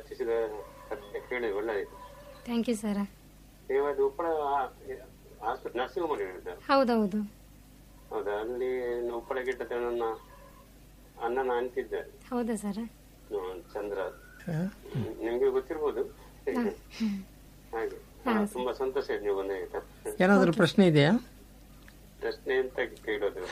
ರಚಿಸಿದ ಕಥೆ ಕೇಳಿ ಒಳ್ಳೆದಾಯ್ತು ಥ್ಯಾಂಕ್ ಯು ಸರ್ ನೀವು ಅದು ಉಪ್ಪಳ ನರ್ಸಿಂಗ್ ಹೋಮ್ ಹೇಳಿದ್ದ ಹೌದೌದು ಹೌದಾ ಅಲ್ಲಿ ಉಪ್ಪಳ ಗಿಟ್ಟ ನನ್ನ ಅಣ್ಣನ ಅಂತಿದ್ದಾರೆ ಹೌದಾ ಸರ್ ಹ್ಮ್, ಚಂದ್ರ ಹ? ಹ್ಮ್, ನಿಮ್ಗೆ ಗೊತ್ತಿರ್ಬೋದು ಹಾಗೆ ಹಾ, ತುಂಬಾ ಸಂತೋಷ ಆಯ್ತು ನೀವು ಬಂದ ಆಯ್ತಾ ಏನಾದರೂ ಪ್ರಶ್ನೆ ಇದೆಯಾ ಪ್ರಶ್ನೆ ಅಂತ ಕೇಳೋದು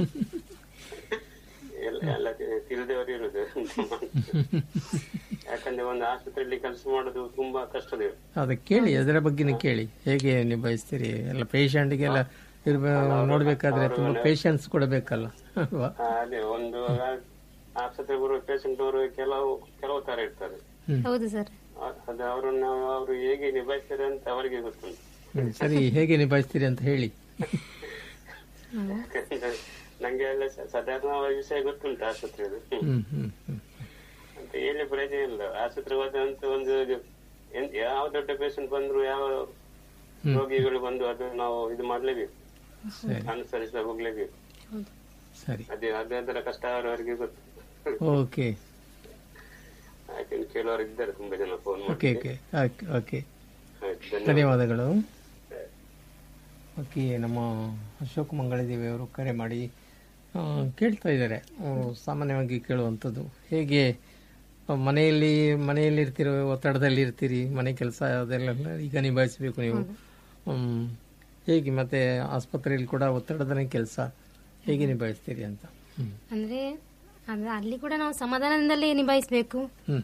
ಎಲ್ಲ ಎಲ್ಲ ತಿ- ತಿಳಿದವರು ಇರುದು ಯಾಕಂದ್ರೆ ಒಂದು ಆಸ್ಪತ್ರೆಯಲ್ಲಿ ಕೆಲಸ ಮಾಡೋದು ತುಂಬಾ ಕಷ್ಟದ ಅದ ಕೇಳಿ ಅದರ ಬಗ್ಗೆನೇ ಕೇಳಿ ಹೇಗೆ ನಿಭಾಯಿಸ್ತೀರಿ ಎಲ್ಲ ಪೇಷಂಟ್ಗೆಲ್ಲ ಇರ್ಬೇ ನೋಡ್ಬೇಕಾದ್ರೆ ತುಂಬಾ ಪೇಷನ್ಸ್ ಕೂಡ ಬೇಕಲ್ಲ ಅಲ್ವಾ ಆ, ಅದೇ ಒಂದು ಆಸ್ಪತ್ರೆ ಬರುವ ಪೇಷಂಟ್ ಅವರು ಕೆಲವು ಕೆಲವು ತರ ಇರ್ತಾರೆ ಹೌದು ಸರ್ ಆ- ಅದು ಅವರನ್ನ ಅವರು ಹೇಗೆ ನಿಭಾಯಿಸ್ತಾರೆ ಅಂತ ಅವರಿಗೆ ಗೊತ್ತುಂಟು ಹ್ಮ್, ಸರಿ ಹೇಗೆ ನಿಭಾಯಿಸ್ತೀರಿ ಅಂತ ಹೇಳಿ ಯಾಕಂದ್ರೆ ನಂಗೆ ಎಲ್ಲ ಸ- ಸಾಧಾರಣ ವಿಷಯ ಗೊತ್ತುಂಟು ಆಸ್ಪತ್ರೆದು ಹ್ಮ್ ಹ್ಮ್ ಹ್ಮ್ ಅಂತ ಹೇಳಿ ಪ್ರಯೋಜನ ಇಲ್ಲ ಆಸ್ಪತ್ರೆ ಹೋದಂತ ಒಂದು ಇದು ಎನ್- ಯಾವ ದೊಡ್ಡ ಪೇಷಂಟ್ ಬಂದ್ರು ಯಾವ ರೋಗಿಗಳು ಬಂದು ಅದು ನಾವು ಇದು ಮಾಡ್ಲೇಬೇಕು ಸರಿ ಅನುಸರಿಸ್ತಾ ಹೋಗ್ಲೇಬೇಕು ಸರಿ ಅದೇ ಅದೇ ಅದರ ಕಷ್ಟ ಅವರವರಿಗೆ ಗೊತ್ತು ಓಕೆ ಯಾಕಂದ್ರೆ ಕೆಲವರು ಇದ್ದಾರೆ ತುಂಬಾ ಜನ ಫೋನ್ ಓಕೆ ಮಾಡಿ ಓಕೆ ಓಕೆ ಓಕೆ ಆಯ್ತು, ಧನ್ಯವಾದ ಧನ್ಯವಾದಗಳು ಓಕೆ ನಮ್ಮ ಅಶೋಕ್ ಮಂಗಳದೇವಿ ಅವರು ಕರೆ ಮಾಡಿ ಆ, ಕೇಳ್ತಾ ಇದ್ದಾರೆ ಅವರು ಸಾಮಾನ್ಯವಾಗಿ ಕೇಳುವಂಥದ್ದು ಹೇಗೆ ಆ, ಮನೆಯಲ್ಲಿ ಮನೆಯಲ್ಲಿ ಇರ್ತೀರೋ ಒತ್ತಡದಲ್ಲಿ ಇರ್ತೀರಿ ಮನೆ ಕೆಲಸ ಅದೆಲ್ಲ ಈಗ ನಿಭಾಯಿಸಬೇಕು ನೀವು ಹ್ಮ್. ಹೇಗೆ ಮತ್ತೆ ಆಸ್ಪತ್ರೆಯಲ್ಲಿ ಕೂಡ ಒತ್ತಡದನೇ ಕೆಲಸ ಹೇಗೆ ನಿಭಾಯಿಸ್ತೀರಿ ಅಂತ ಹ್ಮ್ ಅಂದ್ರೆ ಅದ ಅಲ್ಲಿ ಕೂಡ ನಾವು ಸಮಾಧಾನದಿಂದಲೇ ನಿಭಾಯಿಸಬೇಕು ಹ್ಮ್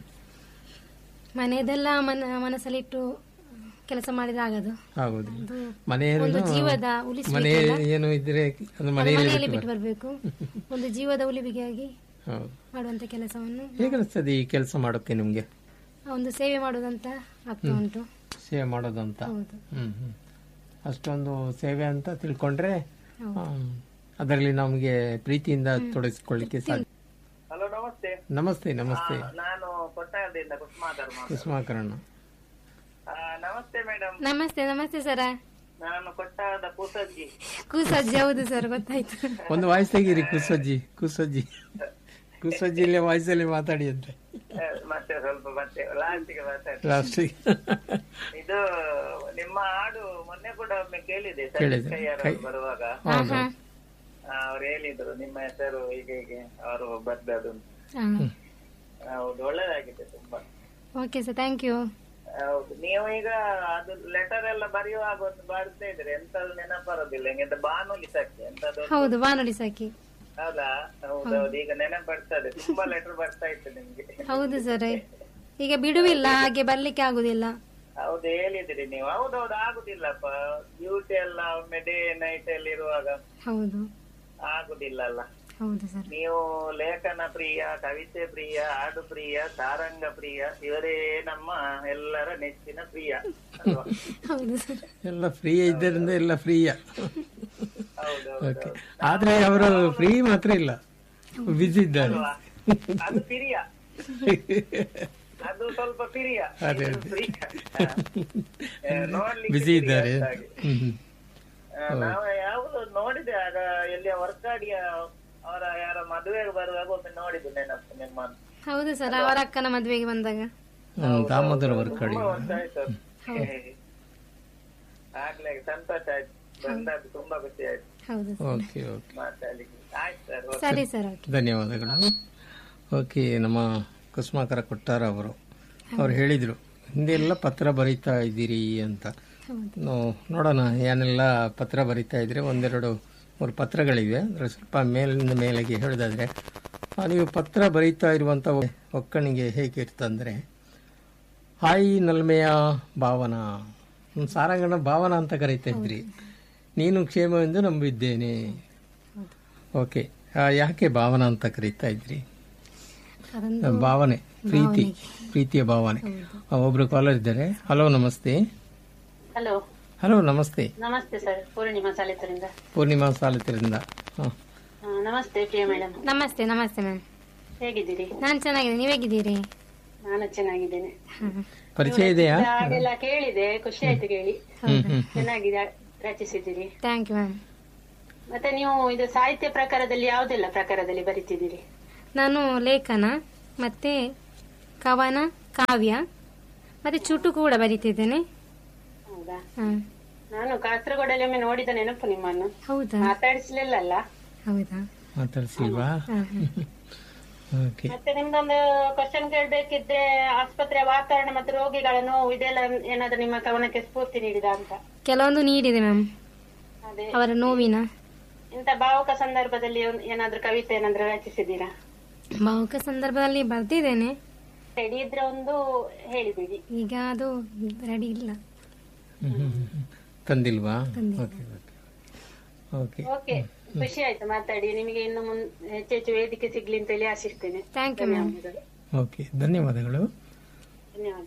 ಮನೆಯದೆಲ್ಲ ಮನ ಮನಸ್ಸಲ್ಲಿಟ್ಟು ಕೆಲಸ ಮಾಡಿದ್ರೆ ಆಗದು ಆಗೋದು ಅದು ಮನೆಯಲ್ಲಿ ಒಂದು ಜೀವದ ಮನೆ ಉಳಿಸಬೇಕಲ್ಲ ಏನು ಇದ್ರೆ ಅದು ಅದು ಮನೆಯಲ್ಲಿ ಮನೆಯಲ್ಲಿ ಬಿಟ್ಟು ಬಿಟ್ಟು ಬರಬೇಕು ಒಂದು ಜೀವದ ಉಳಿವಿಗಾಗಿ ಹೌದು ಮಾಡುವಂತ ಕೆಲಸವನ್ನು ಹೇಗನಿಸ್ತದೆ ಈ ಕೆಲಸ ಮಾಡೋಕ್ಕೆ ನಿಮ್ಗೆ ಒಂದು ಸೇವೆ ಮಾಡುವುದಂತ ಆಗ್ತಾ ಉಂಟು ಸೇವೆ ಮಾಡೋದಂತ ಹೌದು ಹ್ಮ್ ಹ್ಮ್ ಅಷ್ಟೊಂದು ಸೇವೆ ಅಂತ ತಿಳ್ಕೊಂಡ್ರೆ ಹೌದು. ಆಮ್, ಅದರಲ್ಲಿ ನಮಗೆ ಪ್ರೀತಿಯಿಂದ ತೊಡಗಿಸ್ಕೊಳ್ಳಿಕ್ಕೆ ಸಾಧ್ಯ ಹಲೋ ನಮಸ್ತೆ ನಮಸ್ತೆ ನಮಸ್ತೆ ನಾನು ಕೊಟ್ಟಾಯದಿಂದ ಕುಸುಮಾಧರ್ ಮಾತು ಕುಸುಮಾಕರಣ ಆ, ನಮಸ್ತೆ ಮೇಡಮ್ ನಮಸ್ತೆ ನಮಸ್ತೆ ಸರ ನಾನು ಕೊಟ್ಟಾದ ಪೂಸಜ್ಜಿ ಕೂಸಜ್ಜಿ ಹೌದು ಸರ್ ಗೊತ್ತಾಯ್ತು ಒಂದು ವಾಯ್ಸ್ ತೆಗೀರಿ ಕುಸಜ್ಜಿ ಕುಸಜ್ಜಿ ಕುಸಜ್ಜಿ ಇಲ್ಲೇ ವಾಯ್ಸಲ್ಲಿ ಮಾತಾಡಿ ಅಂತೆ ಆ, ಮತ್ತೆ ಸ್ವಲ್ಪ ಮತ್ತೆ ಲಾಸ್ಟಿಗೆ ಮಾತಾಡಿ ಲಾಸ್ಟಿಗೆ ಇದು ನಿಮ್ಮ ಹಾಡು ಮೊನ್ನೆ ಕೂಡ ಒಮ್ಮೆ ಕೇಳಿದೆ ಕೇಳಿದೆ. ಸತೀಶ್ ಕೈಯಾರ್ ಕೈ- ಅವರು ಬರುವಾಗ ಹೌದು ಅವ್ರು ಹೇಳಿದ್ರು ನಿಮ್ಮ ಹೆಸರು ಹೀಗೆ ಹೀಗೆ ಅವರು ಬರ್ದದು ಅಂತ. ಹಾ. ಹೌದು ಒಳ್ಳೇದಾಗಿದೆ ತುಂಬಾ ಓಕೆ ಸರ್ ಥ್ಯಾಂಕ್ ಯು ಹೌದು ನೀವು ಈಗ ಅದು ಲೆಟರ್ ಎಲ್ಲ ಬರೆಯುವಾಗ ಒಂದು ಬರ್ತಾ ಇದ್ರೆ ಎಂತದು ನೆನಪರೋದಿಲ್ಲ ಹಿಂಗೆ ಬಾನುಲಿ ಸಾಕಿ ಎಂತದು ಹೌದು ಬಾನುಲಿ ಸಾಕಿ ಹೌದಾ ಹೌದೌದು ಈಗ ನೆನಪು ಬರ್ತದೆ ತುಂಬಾ ಲೆಟರ್ ಬರ್ತಾ ಇತ್ತು ನಿಮ್ಗೆ ಹೌದು ಸರ್ ಈಗ ಬಿಡುವಿಲ್ಲ ಹಾಗೆ ಬರ್ಲಿಕ್ಕೆ ಆಗುದಿಲ್ಲ ಹೌದು ಹೇಳಿದಿರಿ ನೀವು ಹೌದೌದು ಆಗುದಿಲ್ಲಪ್ಪ ಡ್ಯೂಟಿ ಎಲ್ಲ ಒಮ್ಮೆ ಡೇ ನೈಟ್ ಅಲ್ಲಿ ಇರುವಾಗ ಹೌದು ಆಗುದಿಲ್ಲ ಅಲ್ಲ ಹೌದು ಸರ್ ನೀವು ಲೇಖನ ಪ್ರಿಯ ಕವಿತೆ ಪ್ರಿಯ ಹಾಡು ಪ್ರಿಯ ಸಾರಂಗ ಪ್ರಿಯ ಇವರೇ ನಮ್ಮ ಎಲ್ಲರ ನೆಚ್ಚಿನ ಪ್ರಿಯ ಅಲ್ವಾ ಹೌದು ಸರ್ ಎಲ್ಲ ಫ್ರೀ ಇದ್ದರಿಂದ ಎಲ್ಲ ಫ್ರೀಯ ಹೌದೌದು ಓಕೆ ಆದ್ರೆ ಅವರು ಫ್ರೀ ಮಾತ್ರ ಇಲ್ಲ ಬಿಸಿ ಇದ್ದಾರೆ ಅದು ಪ್ರಿಯ ಅದು ಸ್ವಲ್ಪ ಪ್ರಿಯ ಅದೇ, ಇದು ಅದೇ. ಪ್ರಿಯ ಆ, ನೋಡ್ಲಿಕ್ಕೆ ಬಿಸಿ ಪ್ರಿಯ ಇದ್ದಾರೆ ಅಷ್ಟಾಗಿ. ಹ್ಮ್ ಹ್ಮ್. ಆ, ನಾವು ಯಾವುದು ನೋಡಿದೆ ಆಗ ಎಲ್ಲಿಯ ವರ್ಕಾಡಿಯ ಅವರ ಯಾರ ಮದುವೆಗೆ ಬರುವಾಗ ಒಮ್ಮೆ ನೋಡಿದ್ದು ನೆನಪು ನಿಮ್ಮ ಹೌದು ಸರ್ ಅವರ ಅಕ್ಕನ ಮದುವೆಗೆ ಬಂದಾಗ ಹ್ಮ್, ದಾಮೋದರ ವರ್ಕಡಿ ತುಂಬಾ ವರ್ಷ ಆಯ್ತು ಅದು. ಆಗ್ಲೇ ಸಂತೋಷ ಆಯ್ತು ಬಂದದ್ದು ತುಂಬಾ ಖುಷಿ ಆಯ್ತು ಹೌದು ಸರ್ ಓಕೆ ಓಕೆ ಮಾತಾಡ್ಲಿಕ್ಕೆ ಆಯ್ತು ಸರ್ ಸರಿ ಸರ್ ಓಕೆ ಧನ್ಯವಾದಗಳು ಓಕೆ ನಮ್ಮ ಕುಸುಮಾಕರ ಕೊಟ್ಟಾರ ಅವರು ಅವ್ರು ಹೇಳಿದರು ಹಿಂದೆಲ್ಲ ಪತ್ರ ಬರೀತಾ ಇದ್ದೀರಿ ಅಂತ ಹೌದು ನೋ- ನೋಡೋಣ ಏನೆಲ್ಲ ಪತ್ರ ಬರೀತಾ ಇದ್ರೆ ಒಂದೆರಡು ಮೂರು ಪತ್ರಗಳಿವೆ ಅಂದರೆ ಸ್ವಲ್ಪ ಮೇಲಿಂದ ಮೇಲೆಗೆ ಹೇಳೋದಾದ್ರೆ ಆ, ನೀವು ಪತ್ರ ಬರೀತಾ ಇರುವಂಥ ಒಕ್ಕಣಿಗೆ ಹೇಗೆ ಇರ್ತಂದ್ರೆ ಹಾಯಿ ನಲ್ಮೆಯ ಭಾವನ ಹ್ಮ್, ಸಾರಂಗನ ಭಾವನ ಅಂತ ಕರೀತಾ ಇದ್ರಿ ನೀನು ಕ್ಷೇಮವೆಂದು ನಂಬಿದ್ದೇನೆ ಓಕೆ ಆ, ಯಾಕೆ ಭಾವನ ಅಂತ ಕರೀತಾ ಇದ್ರಿ ಅದೊಂದು ಭಾವನೆ ಪ್ರೀತಿ ಪ್ರೀತಿಯ ಭಾವನೆ ಆ, ಒಬ್ರು ಕಾಲರ್ ಇದ್ದಾರೆ ಹಲೋ ನಮಸ್ತೆ ಹಲೋ ಹಲೋ ನಮಸ್ತೆ ನಮಸ್ತೆ ಸರ್ ಪೂರ್ಣಿಮಾ ಸಾಲಿತರಿಂದ ಪೂರ್ಣಿಮಾ ಸಾಲಿತರಿಂದ ಹಾಂ ಆ, ನಮಸ್ತೆ ಪ್ರಿಯ ಮೇಡಮ್ ನಮಸ್ತೆ ನಮಸ್ತೆ ಮ್ಯಾಮ್ ಹೇಗಿದ್ದೀರಿ ನಾನು ಚೆನ್ನಾಗಿದ್ದೀನಿ ನೀವು ಹೇಗಿದ್ದೀರಿ ನಾನು ಚೆನ್ನಾಗಿದ್ದೇನೆ ಪರಿಚಯ ಇದೆಯಾ ಹಾಡೆಲ್ಲ ಕೇಳಿದೆ ಖುಷಿ ಆಯ್ತು ಕೇಳಿ ಹ್ಮ್ ಹ್ಮ್ ಚೆನ್ನಾಗಿ ರ- ರಚಿಸಿದ್ದೀರಿ ಥ್ಯಾಂಕ್ ಯು ಮ್ಯಾಮ್ ಮತ್ತೆ ನೀವು ಇದು ಸಾಹಿತ್ಯ ಪ್ರಕಾರದಲ್ಲಿ ಯಾವುದೆಲ್ಲ ಪ್ರಕಾರದಲ್ಲಿ ಬರಿತಿದ್ದೀರಿ ನಾನು ಲೇಖನ ಮತ್ತೆ ಕವನ ಕಾವ್ಯ ಮತ್ತೆ ಚುಟುಕು ಕೂಡ ಬರೀತಿದ್ದೇನೆ ಹೌದಾ ಹ. ನಾನು ಕಾಸರಗೋಡಲ್ಲಿ ಒಮ್ಮೆ ನೋಡಿದ ನೆನಪು ನಿಮ್ಮನ್ನು ಹೌದಾ ಮಾತಾಡಿಸ್ಲಿಲ್ಲಲ್ಲ ಹೌದಾ ಮಾತಾಡ್ಸಿಲ್ವಾ ಹ, ಹ. ಓಕೆ ಮತ್ತೆ ನಿಮ್ದೊಂದು ಕ್ವಶನ್ ಕೇಳ್ಬೇಕಿದ್ರೆ ಆಸ್ಪತ್ರೆಯ ವಾತಾವರಣ ಮತ್ತು ರೋಗಿಗಳ ನೋವು ಇದೆಲ್ಲ ಏನಾದ್ರೂ ನಿಮ್ಮ ಗಮನಕ್ಕೆ ಸ್ಫೂರ್ತಿ ನೀಡಿದ ಅಂತ ಕೆಲವೊಂದು ನೀಡಿದೆ ಮ್ಯಾಮ್ ಅದೇ ಅವರ ನೋವಿನ ಇಂಥ ಭಾವುಕ ಸಂದರ್ಭದಲ್ಲಿ ಒಂದ್- ಏನಾದ್ರೂ ಕವಿತೆ ಏನಾದ್ರೂ ರಚಿಸಿದ್ದೀರಾ ಭಾವುಕ ಸಂದರ್ಭದಲ್ಲಿ ಬರ್ದಿದ್ದೇನೆ ರೆಡಿ ಇದ್ರೆ ಒಂದು ಹೇಳಿಬಿಡಿ ಈಗ ಅದು ರೆಡಿ ಇಲ್ಲ ತಂದಿಲ್ವಾ ಓಕೆ ಓಕೆ ಓಕೆ ಓಕೆ ಖುಷಿ ಆಯ್ತು ಮಾತಾಡಿ ನಿಮಗೆ ಇನ್ನು ಮುನ್ ಹೆಚ್ಚು ಹೆಚ್ಚು ವೇದಿಕೆ ಸಿಗ್ಲಿ ಅಂತ ಹೇಳಿ ಆಶಿಸ್ತೇನೆ ಥ್ಯಾಂಕ್ ಯು ಮ್ಯಾಮ್ ಓಕೆ ಧನ್ಯವಾದಗಳು ಧನ್ಯವಾದ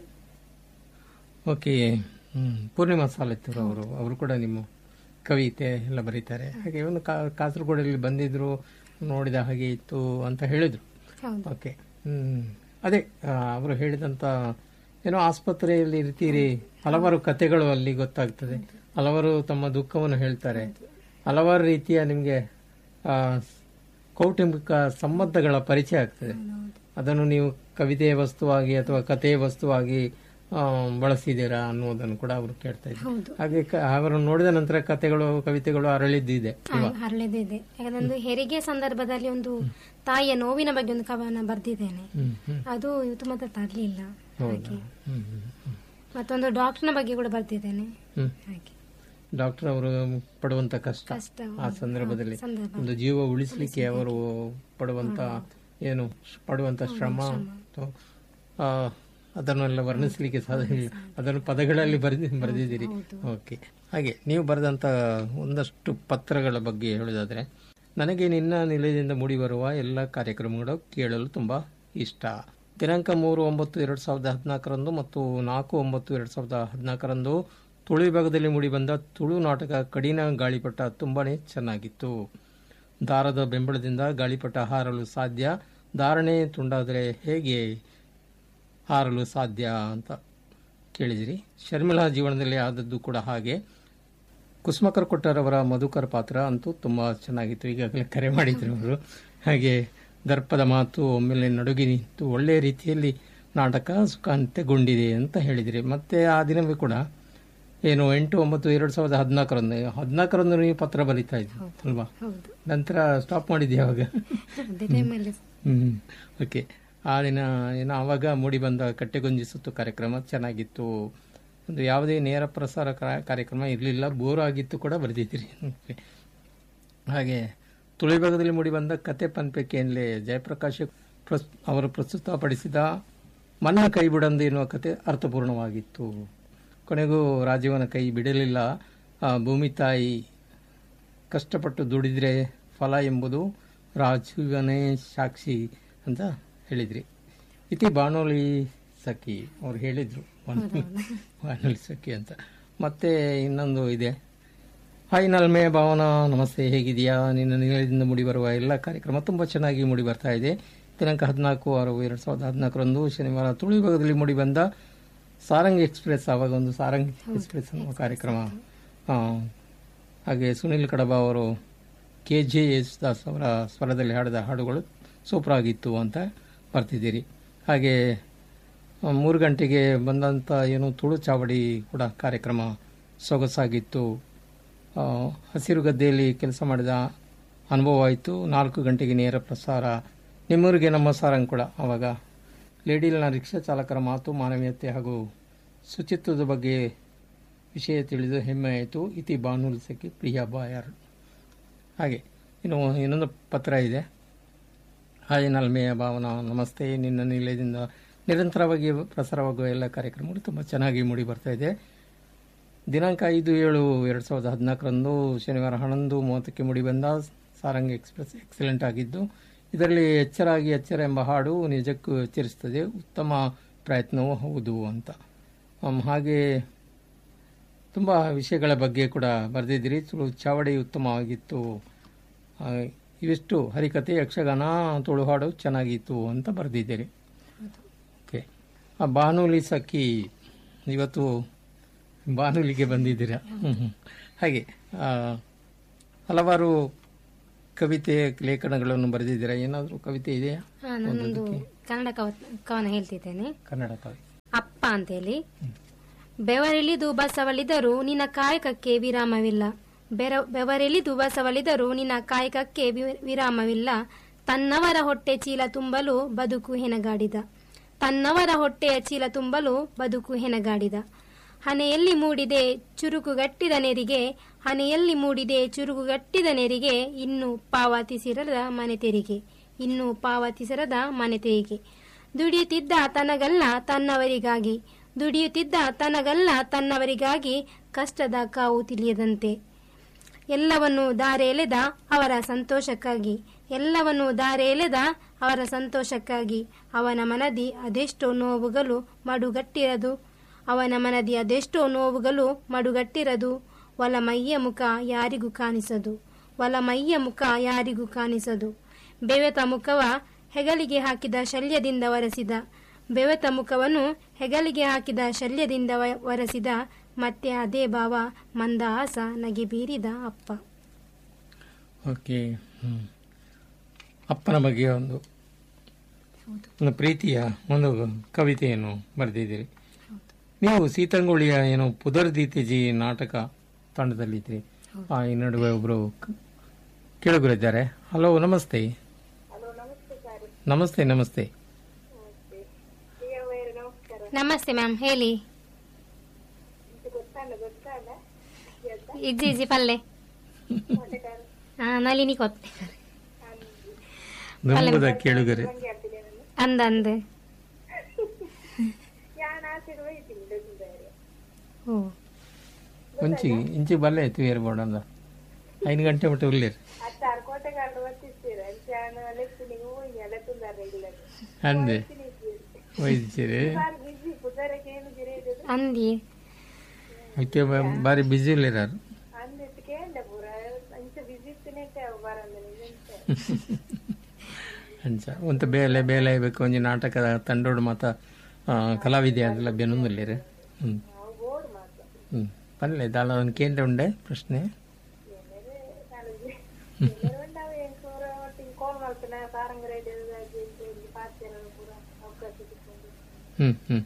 ಓಕೆ ಹ್ಮ್. ಪೂರ್ಣಿಮಾ ಸಾಲತ್ತೂರು ಅವರು ಅವರು ಕೂಡ ನಿಮ್ಮ ಕವಿತೆ ಎಲ್ಲ ಬರೀತಾರೆ ಹಾಗೆ ಒಂದು ಕಾ- ಕಾಸರಗೋಡಲ್ಲಿ ಬಂದಿದ್ರು ನೋಡಿದ ಹಾಗೆ ಇತ್ತು ಅಂತ ಹೇಳಿದ್ರು ಹೌದು ಓಕೆ ಹ್ಮ್ ಅದೇ ಆ, ಅವರು ಹೇಳಿದಂತ ಏನೋ ಆಸ್ಪತ್ರೆಯಲ್ಲಿ ಇರ್ತೀರಿ ಹಲವಾರು ಕತೆಗಳು ಅಲ್ಲಿ ಗೊತ್ತಾಗ್ತದೆ ಹಲವಾರು ತಮ್ಮ ದುಃಖವನ್ನು ಹೇಳ್ತಾರೆ ಹಲವಾರು ರೀತಿಯ ನಿಮಗೆ ಆ, ಕೌಟುಂಬಿಕ ಸಂಬಂಧಗಳ ಪರಿಚಯ ಆಗ್ತದೆ ಅದನ್ನು ನೀವು ಕವಿತೆಯ ವಸ್ತುವಾಗಿ ಅಥವಾ ಕಥೆಯ ವಸ್ತುವಾಗಿ ಆ, ಬಳಸಿದ್ದೀರಾ ಅನ್ನೋದನ್ನು ಕೂಡ ಅವರು ಕೇಳ್ತಾ ಇದ್ದಾರೆ ಹೌದು ಹಾಗೆ ಕ- ಅವರನ್ನು ನೋಡಿದ ನಂತರ ಕತೆಗಳು ಕವಿತೆಗಳು ಅರಳಿದ್ದಿದೆ ಹರಳೆದಿದೆ ಯಾಕಂದ್ರೆ ಹೆರಿಗೆ ಸಂದರ್ಭದಲ್ಲಿ ಒಂದು ತಾಯಿಯ ನೋವಿನ ಬಗ್ಗೆ ಒಂದು ಕವನ ಬರ್ದಿದ್ದೇನೆ ಹ್ಮ್ ಹ್ಮ್ ಅದು ಇವತ್ತು ಮಾತ್ರ ತರಲಿಲ್ಲ ಹೌದಾ ಹ್ಮ್ ಹ್ಮ್ ಹ್ಮ್ ಮತ್ತೊಂದು ಡಾಕ್ಟರ್ನ ಬಗ್ಗೆ ಕೂಡ ಬರ್ದಿದ್ದೇನೆ ಹ್ಮ್ ಹಾಗೆ ಡಾಕ್ಟರ್ ಅವರು ಪಡುವಂತ ಕಷ್ಟ ಕಷ್ಟ ಆ ಸಂದರ್ಭದಲ್ಲಿ ಸಂದರ್ಭ ಒಂದು ಜೀವ ಉಳಿಸ್ಲಿಕ್ಕೆ ಅವರು ಪಡುವಂತ ಏನು ಶ್- ಪಡುವಂತ ಶ್ರಮ ಅಥವಾ, ಆ, ಅದನ್ನೆಲ್ಲ ವರ್ಣಿಸ್ಲಿಕ್ಕೆ ಸಾಧ್ಯ ಇಲ್ಲ. ಅದನ್ನು ಪದಗಳಲ್ಲಿ ಬರೆದಿ ಬರೆದಿದ್ದೀರಿ ಓಕೆ ಹಾಗೆ ನೀವು ಬರೆದಂತ ಒಂದಷ್ಟು ಪತ್ರಗಳ ಬಗ್ಗೆ ಹೇಳೋದಾದ್ರೆ ನನಗೆ ನಿನ್ನ ನಿಲಯದಿಂದ ಮೂಡಿಬರುವ ಎಲ್ಲ ಕಾರ್ಯಕ್ರಮಗಳು ಕೇಳಲು ತುಂಬಾ ಇಷ್ಟ ದಿನಾಂಕ ಮೂರು ಒಂಬತ್ತು ಎರಡು ಸಾವಿರದ ಹದಿನಾಲ್ಕರಂದು ಮತ್ತು ನಾಲ್ಕು ಒಂಬತ್ತು ಎರಡು ಸಾವಿರದ ಹದಿನಾಲ್ಕರಂದು ತುಳು ವಿಭಾಗದಲ್ಲಿ ಮೂಡಿಬಂದ ತುಳು ನಾಟಕ ಕಡಿನ ಗಾಳಿಪಟ ತುಂಬಾನೇ ಚೆನ್ನಾಗಿತ್ತು ದಾರದ ಬೆಂಬಲದಿಂದ ಗಾಳಿಪಟ ಹಾರಲು ಸಾಧ್ಯ ಧಾರಣೆ ತುಂಡಾದರೆ ಹೇಗೆ ಹಾರಲು ಸಾಧ್ಯ ಅಂತ ಕೇಳಿದಿರಿ ಶರ್ಮಿಳಾ ಜೀವನದಲ್ಲಿ ಆದದ್ದು ಕೂಡ ಹಾಗೆ ಕುಸುಮಕರ್ ಕೊಟ್ಟರವರ ಮಧುಕರ್ ಪಾತ್ರ ಅಂತೂ ತುಂಬಾ ಚೆನ್ನಾಗಿತ್ತು ಈಗಾಗಲೇ ಕರೆ ಮಾಡಿದ್ರು ಅವರು ಹಾಗೆ ದರ್ಪದ ಮಾತು ಒಮ್ಮೆಲೆ ನಡುಗಿ ನಿಂತು ಒಳ್ಳೆಯ ರೀತಿಯಲ್ಲಿ ನಾಟಕ ಸುಖಾಂತ್ಯಗೊಂಡಿದೆ ಅಂತ ಹೇಳಿದಿರಿ ಮತ್ತೆ ಆ ದಿನವೇ ಕೂಡ ಏನು ಎಂಟು ಒಂಬತ್ತು ಎರಡು ಸಾವಿರದ ಹದಿನಾಲ್ಕರಂದು ಹದಿನಾಲ್ಕರಂದು ನೀವು ಪತ್ರ ಬರೀತಾ ಇದ್ರಿ ಅಲ್ವಾ ಹೌದು ನಂತರ ಸ್ಟಾಪ್ ಮಾಡಿದ್ದೆ ಅವಾಗ ಅದೇ ಟೈಮಲ್ಲಿ ಹ್ಮ್ ಓಕೆ ಆ ದಿನ ಏನೋ ಆವಾಗ ಮೂಡಿ ಬಂದ ಕಟ್ಟೆಗೊಂಜಿ ಸುತ್ತು ಕಾರ್ಯಕ್ರಮ ಚೆನ್ನಾಗಿತ್ತು ಒಂದು ಯಾವುದೇ ನೇರ ಪ್ರಸಾರ ಕಾ- ಕಾರ್ಯಕ್ರಮ ಇರಲಿಲ್ಲ ಬೋರ್ ಆಗಿತ್ತು ಕೂಡ ಬರೆದಿದ್ದೀರಿ Okay. ಹಾಗೆ ತುಳು ವಿಭಾಗದಲ್ಲಿ ಮೂಡಿ ಬಂದ ಕತೆ ಪನ್ಪೆಕೆಯಲ್ಲೇ ಜಯಪ್ರಕಾಶ್ ಪ್ರಸ್ ಅವರು ಪ್ರಸ್ತುತಪಡಿಸಿದ ಮನ್ನ ಕೈ ಬಿಡಂದು ಎನ್ನುವ ಕತೆ ಅರ್ಥಪೂರ್ಣವಾಗಿತ್ತು ಕೊನೆಗೂ ರಾಜೀವನ ಕೈ ಬಿಡಲಿಲ್ಲ ಆ ಭೂಮಿ ತಾಯಿ ಕಷ್ಟಪಟ್ಟು ದುಡಿದ್ರೆ ಫಲ ಎಂಬುದು ರಾಜೀವನೇ ಸಾಕ್ಷಿ ಅಂತ ಹೇಳಿದ್ರಿ ಇತಿ ಬಾಣೋಲಿ ಸಖಿ ಅವ್ರು ಹೇಳಿದ್ರು ಬಾಣೋಲಿ ಸಖಿ ಅಂತ ಮತ್ತೆ ಇನ್ನೊಂದು ಇದೆ ಹಾಯ್ ನಲ್ಮೆ ಭಾವನಾ ನಮಸ್ತೆ ಹೇಗಿದೆಯಾ ನಿನ್ನ ನಿಲಯದಿಂದ ಮೂಡಿ ಬರುವ ಎಲ್ಲ ಕಾರ್ಯಕ್ರಮ ತುಂಬಾ ಚೆನ್ನಾಗಿ ಮೂಡಿ ಬರ್ತಾ ಇದೆ ದಿನಾಂಕ ಹದಿನಾಲ್ಕು ಆರು ಎರಡ್ ಸಾವಿರದ ಹದಿನಾಲ್ಕರಂದು ಶನಿವಾರ ತುಳು ವಿಭಾಗದಲ್ಲಿ ಮೂಡಿ ಬಂದ ಸಾರಂಗ್ ಎಕ್ಸ್ಪ್ರೆಸ್ ಆವಾಗ ಒಂದು ಸಾರಂಗ್ ಎಕ್ಸ್ಪ್ರೆಸ್ ಅನ್ನುವ ಕಾರ್ಯಕ್ರಮ ಆ, ಹಾಗೆ ಸುನಿಲ್ ಕಡಬ ಅವರು ಕೆ ಜೆ ಎಸ್ ದಾಸ್ ಅವರ ಸ್ವರದಲ್ಲಿ ಹಾಡಿದ ಹಾಡುಗಳು ಸೂಪರ್ ಆಗಿತ್ತು ಅಂತ ಬರ್ತಿದ್ದೀರಿ ಹಾಗೆ ಆ, ಮೂರು ಗಂಟೆಗೆ ಬಂದಂಥ ಏನು ತುಳು ಚಾವಡಿ ಕೂಡ ಕಾರ್ಯಕ್ರಮ ಸೊಗಸಾಗಿತ್ತು ಆ, ಹಸಿರು ಗದ್ದೆಯಲ್ಲಿ ಕೆಲಸ ಮಾಡಿದ ಅನುಭವ ಆಯಿತು ನಾಲ್ಕು ಗಂಟೆಗೆ ನೇರ ಪ್ರಸಾರ ನಿಮ್ಮೂರಿಗೆ ನಮ್ಮ ಸಾರಂಗ್ ಕೂಡ ಆವಾಗ ಲೇಡಿಲ್ನ ರಿಕ್ಷಾ ಚಾಲಕರ ಮಾತು ಮಾನವೀಯತೆ ಹಾಗೂ ಶುಚಿತ್ವದ ಬಗ್ಗೆ ವಿಷಯ ತಿಳಿದು ಹೆಮ್ಮೆ ಆಯಿತು ಇತಿ ಬಾನುಲ್ ಸಖಿ ಪ್ರಿಯಾ ಬಾಯರ್ ಹಾಗೆ ಇನ್ನು ಇನ್ನೊಂದು ಪತ್ರ ಇದೆ ಹಾಯ್ ನಲ್ಮೆಯ ಭಾವನಾ ನಮಸ್ತೆ ನಿನ್ನ ನಿಲಯದಿಂದ ನಿರಂತರವಾಗಿ ಪ್ರಸಾರವಾಗುವ ಎಲ್ಲ ಕಾರ್ಯಕ್ರಮಗಳು ತುಂಬ ಚೆನ್ನಾಗಿ ಮೂಡಿ ಬರ್ತಾ ಇದೆ ದಿನಾಂಕ ಐದು ಏಳು ಎರಡು ಸಾವಿರದ ಹದಿನಾಲ್ಕರಂದು ಶನಿವಾರ ಹನ್ನೊಂದು ಮೂವತ್ತಕ್ಕೆ ಮೂಡಿಬಂದ ಸಾರಂಗ್ ಎಕ್ಸ್ಪ್ರೆಸ್ ಎಕ್ಸಲೆಂಟ್ ಆಗಿದ್ದು ಇದರಲ್ಲಿ ಎಚ್ಚರಾಗಿ ಎಚ್ಚರ ಎಂಬ ಹಾಡು ನಿಜಕ್ಕೂ ಎಚ್ಚರಿಸುತ್ತದೆ ಉತ್ತಮ ಪ್ರಯತ್ನವೂ ಹೌದು ಅಂತ ಆಮ್, ಹಾಗೆ ತುಂಬ ವಿಷಯಗಳ ಬಗ್ಗೆ ಕೂಡ ಬರೆದಿದ್ದೀರಿ ತುಳು ಚಾವಡಿ ಉತ್ತಮವಾಗಿತ್ತು ಆ, ಇವಿಷ್ಟು ಹರಿಕತೆ ಯಕ್ಷಗಾನ ತುಳು ಹಾಡು ಚೆನ್ನಾಗಿತ್ತು ಅಂತ ಬರೆದಿದ್ದೀರಿ ಓಕೆ ಆ ಬಾನುಲಿ ಸಖಿ ಇವತ್ತು ಬಾನುಲಿಗೆ ಬಂದಿದ್ದೀರಾ ಹ್ಮ್, ಹ್ಮ್. ಹಾಗೆ ಆ, ಹಲವಾರು ಕವಿತೆ ಲೇಖನಗಳನ್ನು ಬರೆದಿದ್ದೀರಾ ಏನಾದರೂ ಕವಿತೆ ಇದೆಯಾ ಹಾ ನಾನೊಂದು ಕನ್ನಡ ಕವ ಕವನ ಹೇಳ್ತಿದ್ದೇನೆ ಕನ್ನಡ ಕವಿ ಅಪ್ಪ ಅಂತೇಳಿ ಬೆವರಿಳಿದು ಬಸವಳಿದರು ನಿನ್ನ ಕಾಯಕಕ್ಕೆ ವಿರಾಮವಿಲ್ಲ ಬೆರ ಬೆವರಿಳಿದು ಬಸವಳಿದರು ನಿನ್ನ ಕಾಯಕಕ್ಕೆ ವಿ- ವಿರಾಮವಿಲ್ಲ ತನ್ನವರ ಹೊಟ್ಟೆ ಚೀಲ ತುಂಬಲು ಬದುಕು ಹೆಣಗಾಡಿದ ತನ್ನವರ ಹೊಟ್ಟೆಯ ಚೀಲ ತುಂಬಲು ಬದುಕು ಹೆಣಗಾಡಿದ ಹನೆಯಲ್ಲಿ ಮೂಡಿದೆ ಚುರುಕುಗಟ್ಟಿದ ನೆರಿಗೆ ಹನೆಯಲ್ಲಿ ಮೂಡಿದೆ ಚುರುಕುಗಟ್ಟಿದ ನೆರಿಗೆ ಇನ್ನು ಪಾವತಿಸಿರದ ಮನೆ ತೆರಿಗೆ ಇನ್ನು ಪಾವತಿಸಿರದ ಮನೆ ತೆರಿಗೆ ದುಡಿಯುತ್ತಿದ್ದ ತನಗಲ್ಲ ತನ್ನವರಿಗಾಗಿ ದುಡಿಯುತ್ತಿದ್ದ ತನಗಲ್ಲ ತನ್ನವರಿಗಾಗಿ ಕಷ್ಟದ ಕಾವು ತಿಳಿಯದಂತೆ ಎಲ್ಲವನ್ನು ದಾರೆ ಎಳೆದ ಅವರ ಸಂತೋಷಕ್ಕಾಗಿ ಎಲ್ಲವನ್ನು ದಾರೆ ಎಳೆದ ಅವರ ಸಂತೋಷಕ್ಕಾಗಿ ಅವನ ಮನದಿ ಅದೆಷ್ಟೋ ನೋವುಗಳು ಮಡುಗಟ್ಟಿರದು ಅವನ ಮನದಿ ಅದೆಷ್ಟೋ ನೋವುಗಳು ಮಡುಗಟ್ಟಿರದು ಒಲ ಮೈಯ ಮುಖ ಯಾರಿಗೂ ಕಾಣಿಸದು ಒಲ ಮೈಯ ಮುಖ ಯಾರಿಗೂ ಕಾಣಿಸದು ಬೆವೆತ ಮುಖವ ಹೆಗಲಿಗೆ ಹಾಕಿದ ಶಲ್ಯದಿಂದ ಒರೆಸಿದ ಬೆವೆತ ಮುಖವನ್ನು ಹೆಗಲಿಗೆ ಹಾಕಿದ ಶಲ್ಯದಿಂದ ವ- ಒರೆಸಿದ ಮತ್ತೆ ಅದೇ ಭಾವ ಮಂದಹಾಸ ನಗೆ ಬೀರಿದ ಅಪ್ಪ ಓಕೆ ಹ್ಮ್. ಅಪ್ಪನ ಬಗ್ಗೆ ಒಂದು ಒಂದು ಪ್ರೀತಿಯ ಒಂದು ಕವಿತೆಯನ್ನು ಬರೆದಿದ್ದೀರಿ ನೀವು ಸೀತಂಗುಳಿಯ ಏನು ಪುದರ್ದೀತಿಜಿ ನಾಟಕ ತಂಡದಲ್ಲಿದ್ರಿ ಆ, ಈ ನಡುವೆ ಒಬ್ರು ಕ- ಕೇಳುಗರಿದ್ದಾರೆ ಹಲೋ ನಮಸ್ತೆ ನಮಸ್ತೆ ನಮಸ್ತೆ ನಮಸ್ತೆ ಮ್ಯಾಮ್ ಹೇಳಿ ಇಜ್ಜಿ ಇಜ್ಜಿ ಪಲ್ಲೆ ಹಾ ನಳಿನಿ ಕೊತ್ತೆ ನಂಬುದ ಕೇಳುಗರೆ ಅಂದ ಅಂದ ಓ ಒಂಚಿ ಇಂಚಿ ಬಲ್ಲೆ ಎತ್ತಿ ಏರ್ಬೋಡ ಅಂದ ಐದು ಗಂಟೆ ಬಿಟ್ಟು ಉಳ್ಳೇರಿ ಅಂದೆ ವೈದ್ಯರಿ ಅಂದಿ ಅದಕ್ಕೆ ಬಾರಿ ಬ್ಯುಸಿ ಇಲ್ಲಿರಾರು ಅಂಚ ಒಂತ ಬೇಲೆ ಬೇಲೆ ಬೇಕು ಒಂಜಿ ನಾಟಕದ ತಂಡೋಡು ಮಾತ ಆ, ಕಲಾವಿದೆ ಅದೆಲ್ಲ ಬೆನ್ನೊಂದಿಲ್ಲಿರಿ ಹ್ಮ್ ಹ್ಮ್ ಪಲ್ಲೆ ದಾಲ ಒಂದು ಕೇಂದ್ರ ಉಂಡೆ ಪ್ರಶ್ನೆ ಹ್ಮ್ ಹ್ಮ್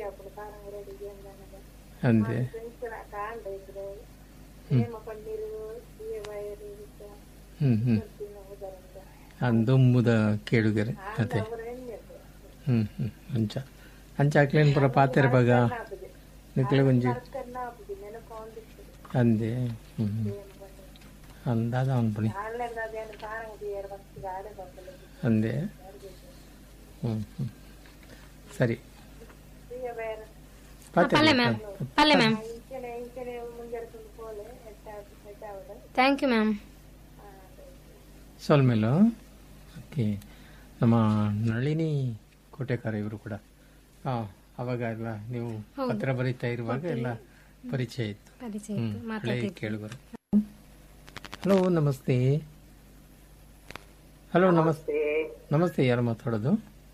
ಅಂದೆ ಹ್ಮ್ ಹ್ಮ್ ಅಂದೊಂಬುದ ಕೇಳುಗರೆ ಅದೇ ಹ್ಮ್ ಹ್ಮ್ ಅಂಚ ಅಂಚ ಹಾಕ್ಲೇನು ಪುರ ಪಾತೆರ ಬಗ ನಿಕ್ಲೆ ಒಂಜಿ ಅಂದೆ ಹ್ಮ್ ಹ್ಮ್ ಅಂದಾದ ಅವನ್ ಪುಣಿ ಅಂದೆ ಹ್ಮ್ ಹ್ಮ್ ಸರಿ ಪಾತೆರ ಪಲ್ಲೆ ಮ್ಯಾಮ್ ಪಲ್ಲೆ ಮ್ಯಾಮ್ ಥ್ಯಾಂಕ್ ಯು ಮ್ಯಾಮ್ ಸೋಲ್ಮೇಲು ಓಕೆ ನಮ್ಮ ನಳಿನಿ ಕೋಟೆಕಾರ ಇವರು ಕೂಡ ಹಾ ಅವಾಗ ಎಲ್ಲ ನೀವು ಪತ್ರ ಬರೀತಾ ಇರುವಾಗ ಎಲ್ಲ ಪರಿಚಯ ಇತ್ತು ಪರಿಚಯ ಹ್ಮ್ ಇತ್ತು ಹಳೆ ಮಾತಾಡ್ತಿದ್ದೆ ಕೇಳುಗರು ಹಲೋ ನಮಸ್ತೆ ಹಲೋ ನಮಸ್ತೆ ನಮಸ್ತೆ ಯಾರು ಮಾತಾಡೋದು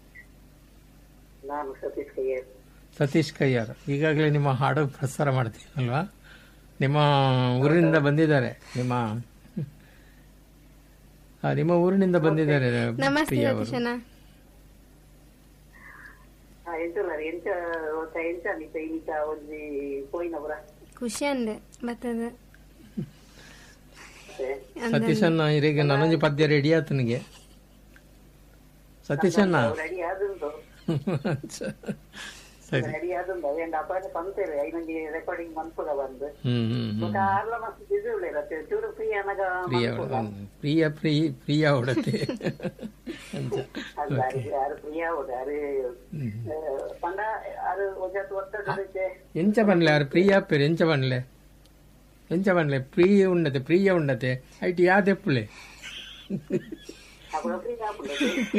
ನಾನು ಸತೀಶ್ ಕೈಯರ್ ಸತೀಶ್ ಕಯ್ಯಾರ್ ಈಗಾಗಲೇ ನಿಮ್ಮ ಹಾಡು ಪ್ರಸಾರ ಮಾಡ್ತೀನಲ್ವಾ ನಿಮ್ಮ ಊರಿನಿಂದ ಬಂದಿದ್ದಾರೆ ನಿಮ್ಮ ಆ, ನಿಮ್ಮ ಊರಿನಿಂದ ಬಂದಿದ್ದಾರೆ ನಮಸ್ತೆ ಪ್ರಿಯ ಅವರು ಸತೀಶಣ್ಣ ಎಂತಲ್ಲ ಎಂತ ಒತ್ತ ಎಂತ ನಿತ ಇಂತ ಒಂಜಿ ಪೋಯಿನವರ ಖುಷಿ ಅಂದೆ ಬರ್ತದ ಸತೀಶಣ್ಣ ಈಗ ನಾನೊಂದು ಪದ್ಯ ರೆಡಿ ಆತನಿಗೆ ಸತೀಶಣ್ಣ ರೆಡಿ ಆದುಂಟು ಸರಿ ರೆಡಿ ಆದುಂಟು ಎಂಡ ಅಪಾಯ ಪಂತೇವೆ ಐನಂಗೆ ರೆಕಾರ್ಡಿಂಗ್ ಮನ್ಪುಗ ಬಂದು ಹ್ಮ್ ಹ್ಮ್ ಹ್ಮ್ ಬೊಕ ಆರ್ಲ ಮಸ್ತ್ ಬಿಸಿ ಉಳ್ಳೇರತ್ತೆ ಚೂರು ಫ್ರೀ ಅನಗ ಪ್ರಿಯ ಪ್ರಿಯ ಪ್ರಿಯ ಪ್ರಿಯ ಉಡತೆ ಅಂಚ ಯಾರು ಪ್ರಿಯ ಉಡ ಯಾರು ಪಂಡ ಯಾರು ಒಜಾತ್ ಒತ್ತಡಕ್ಕೆ ಎಂಚ ಬನ್ಲೆ ಆರು ಪ್ರಿಯ ಪೇರು ಎಂಚ ಬನ್ಲೆ ಎಂಚ ಬನ್ಲೆ ಪ್ರಿಯ ಉಂಡತೆ ಪ್ರಿಯ ಉಂಡತೆ ಐಟಿ ಯಾದೆಪ್ಪುಲೆ ಅప్పుడు ಫ್ರೀ ಆಪುಂಡು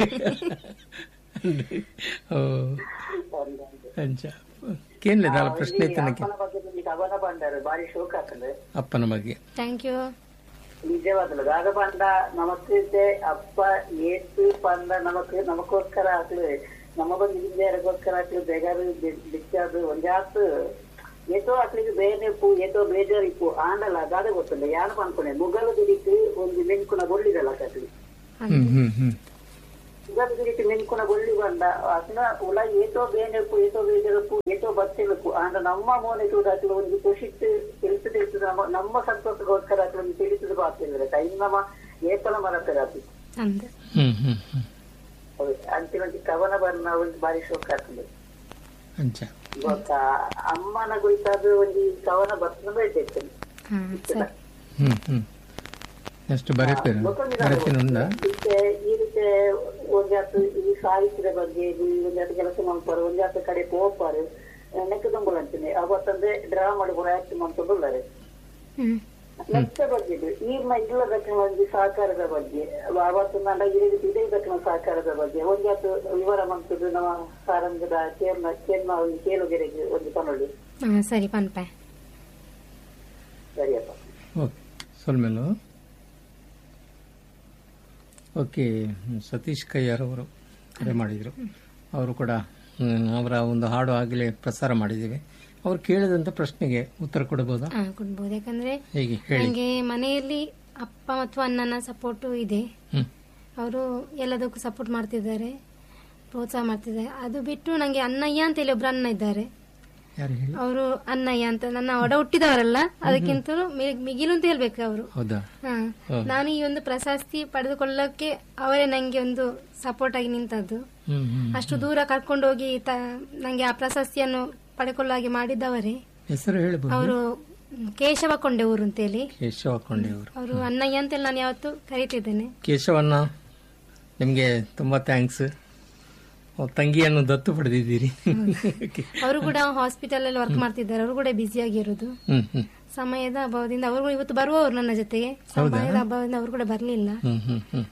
ಓ ಅಂಚ ಕೇನ್ಲೆ ದಾಲ ಪ್ರಶ್ನೆ ತನಕ ಅಪ್ಪನ ಬಗ್ಗೆ ನಿಮಗೆ ಅವನ ಬಂಡಾರು ಬಾರಿ ಶೋಕ ಆಗ್ತದೆ ಅಪ್ಪನ ಬಗ್ಗೆ ಥ್ಯಾಂಕ್ ಯು ನಿಜವಾದಲು ದಾದ ಪಂಡ ನಮಸ್ತೆ ಅಪ್ಪ ಏತು ಪಂಡ ನಮಕ್ ನಮಗೋಸ್ಕರ ಆಗ್ಲು ನಮ್ಮ ಬಂದು ಹಿಂದಿಯರಿಗೋಸ್ಕರ ಆಗ್ಲು ಬೇಗಾರು ಬಿಚ್ಚಾದು ಒಂಜಾತು ಏತೋ ಅಕ್ಲಿಗೆ ಬೇನೆ ಪೂ ಏತೋ ಬೇಜಾರು ಇಪ್ಪು ಆಂಡಲ್ಲ ದಾದ ಗೊತ್ತಿಲ್ಲ ಯಾರು ಅನ್ಕೊಂಡೆ ಮುಗಲು ದಿಡಿಕ್ ಒಂದು ಮೆಂಕುನ ಗೊಳ್ಳಿದಲ್ಲ ಕಟ್ಲಿ ಹ್ಮ್ ಹ್ಮ್ ಹ್ಮ್ ಸುಗರ್ ಗಿರಿಟಿ ಮೆನ್ಕುನ ಗೊಳ್ಳಿ ಬಂದ ಅಸನ ಉಲ ಏತೋ ಬೇನೆಪ್ಪು ಏತೋ ಬೇಜರಪ್ಪು ಏತೋ ಬತ್ತಿಲಪ್ಪು ಆಂಡ ನಮ್ಮ ಮೋನೆ ತೂದಾಕಲು ಒಂದು ಖುಷಿತ್ತು ತಿಳಿಸು ತಿಳಿಸು ನಮ್ಮ ನಮ್ಮ ಸಂತೋಷಗೋಸ್ಕರ ಅಕಲು ಒಂದು ತಿಳಿಸದು ಬಾತಿದ್ರೆ ಟೈಮ್ ನಮ್ಮ ಏಕಲ ಮರತರಾತಿ ಅಂದೆ ಹ್ಮ್ ಹ್ಮ್ ಹ್ಮ್ ಅಂತಿಮ ಕವನ ಬರ್ನ ಒಂದು ಬಾರಿ ಶೋಕ ಆಗ್ತದೆ ಅಂಚ ಗೊತ್ತಾ ಅಮ್ಮನ ಕುರಿತಾದ ಒಂದು ಕವನ ಬರ್ತನ ಬೇಡ್ತೇನೆ ಹಾ ಸರಿ ಹ್ಮ್ ಹ್ಮ್ ಎಷ್ಟು ಬರೀತೀರ ಬರೀತೀನುಂಡ ಮತ್ತೆ ಈ ರೀತಿ ಒಂದಾತು ಈ ಸಾಹಿತ್ಯದ ಬಗ್ಗೆ ಈ ಒಂದಾತು ಕೆಲಸ ಮಾಡ್ತಾರೆ ಒಂದಾತು ಕಡೆ ಹೋಗ್ತಾರೆ ನೆಕ್ಕದಂಬಲ್ ಅಂತೀನಿ ಅವತ್ತಂದ್ರೆ ಡ್ರಾ ಮಾಡಿ ಆಕ್ಟ್ ಮಾಡ್ಕೊಂಡುಳ್ಳಾರೆ ಹ್ಮ್ ನೆಕ್ಸ್ಟ್ ಬಗ್ಗೆ ಇದು. ಈ ಮಹಿಳಾ ದಕ್ಷಿಣ ಒಂದು ಸಹಕಾರದ ಬಗ್ಗೆ ಅವತ್ತು ನನ್ನ ಈ ರೀತಿ ಇದೇ ದಕ್ಷಿಣ ಸಹಕಾರದ ಬಗ್ಗೆ ಒಂದಾತು ವಿವರ ಮಾಡ್ತಿದ್ದು ನಮ್ಮ ಸಾರಂಗದ ಕೇರ್ನ ಕೇರ್ನ ಒಂದು ಕೇಳುಗೆರೆಗೆ ಒಂದು ಪನೊಳ್ಳಿ ಹಾ ಸರಿ ಪನ್ಪೆ ಸರಿಯಪ್ಪ ಓಕೆ ಸೊಲ್ಮೇಲು ಓಕೆ ಸತೀಶ್ ಕೈಯಾರ್ ಅವರು ಕರೆ ಮಾಡಿದರು ಅವರು ಕೂಡ ಹ್ಮ್, ಅವರ ಒಂದು ಹಾಡು ಆಗಲೇ ಪ್ರಸಾರ ಮಾಡಿದ್ದೀವಿ ಅವ್ರು ಕೇಳಿದಂಥ ಪ್ರಶ್ನೆಗೆ ಉತ್ತರ ಕೊಡಬಹುದಾ ಹಾ ಕೊಡ್ಬೋದು ಯಾಕಂದ್ರೆ ಹೇಗೆ ಹೇಳಿ ನನಗೆ ಮನೆಯಲ್ಲಿ ಅಪ್ಪ ಮತ್ತು ಅಣ್ಣನ ಸಪೋರ್ಟು ಇದೆ ಹ್ಮ್ ಅವರು ಎಲ್ಲದಕ್ಕೂ ಸಪೋರ್ಟ್ ಮಾಡ್ತಿದ್ದಾರೆ ಪ್ರೋತ್ಸಾಹ ಮಾಡ್ತಿದ್ದಾರೆ ಅದು ಬಿಟ್ಟು ನನಗೆ ಅಣ್ಣಯ್ಯ ಅಂತ ಹೇಳಿ ಒಬ್ರು ಅಣ್ಣ ಇದ್ದಾರೆ ಯಾರು ಹೇಳಿ ಅವರು ಅಣ್ಣಯ್ಯ ಅಂತ ನನ್ನ ಒಡ ಹುಟ್ಟಿದವರಲ್ಲ ಅದಕ್ಕಿಂತಲೂ ಮಿ- ಮಿಗಿಲು ಅಂತ ಹೇಳ್ಬೇಕು ಅವರು ಹೌದಾ ಹಾ ಹ್ಮ್. ನಾನು ಈ ಒಂದು ಪ್ರಶಸ್ತಿ ಪಡೆದುಕೊಳ್ಳಕ್ಕೆ ಅವರೇ ನಂಗೆ ಒಂದು ಸಪೋರ್ಟ್ ಆಗಿ ನಿಂತದ್ದು ಹ್ಮ್ ಹ್ಮ್ ಅಷ್ಟು ದೂರ ಕರ್ಕೊಂಡೋಗಿ ತ ನಂಗೆ ಆ ಪ್ರಶಸ್ತಿಯನ್ನು ಪಡೆಕೊಳ್ಳೋ ಹಾಗೆ ಮಾಡಿದ್ದವರೇ ಹೆಸರು ಹೇಳ್ಬೋದು ಅವರು ಕೇಶವ ಕೊಂಡೆ ಊರು ಅಂತೇಳಿ ಕೇಶವ ಕೊಂಡೆ ಅವರು ಅವರು ಅಣ್ಣಯ್ಯ ಅಂತೇಳಿ ನಾನು ಯಾವತ್ತೂ ಕರೀತಿದ್ದೇನೆ ಕೇಶವನ್ನ ನಿಮಗೆ ತುಂಬಾ ಥ್ಯಾಂಕ್ಸ್ ತಂಗಿಯನ್ನು ದತ್ತು ಪಡೆದಿದ್ದೀರಿ ಅವರು ಕೂಡ ಹಾಸ್ಪಿಟಲ್ ಅಲ್ಲಿ ವರ್ಕ್ ಮಾಡ್ತಿದ್ದಾರೆ ಅವರು ಕೂಡ ಬ್ಯುಸಿ ಆಗಿರೋದು ಹ್ಮ್ ಹ್ಮ್ ಸಮಯದ ಅಭಾವದಿಂದ ಅವರು ಇವತ್ತು ಬರುವವರು ನನ್ನ ಜೊತೆಗೆ ಸಮಯದ ಅಭಾವದಿಂದ ಅವರು ಕೂಡ ಬರಲಿಲ್ಲ ಹ್ಮ್ ಹ್ಮ್ ಹ್ಮ್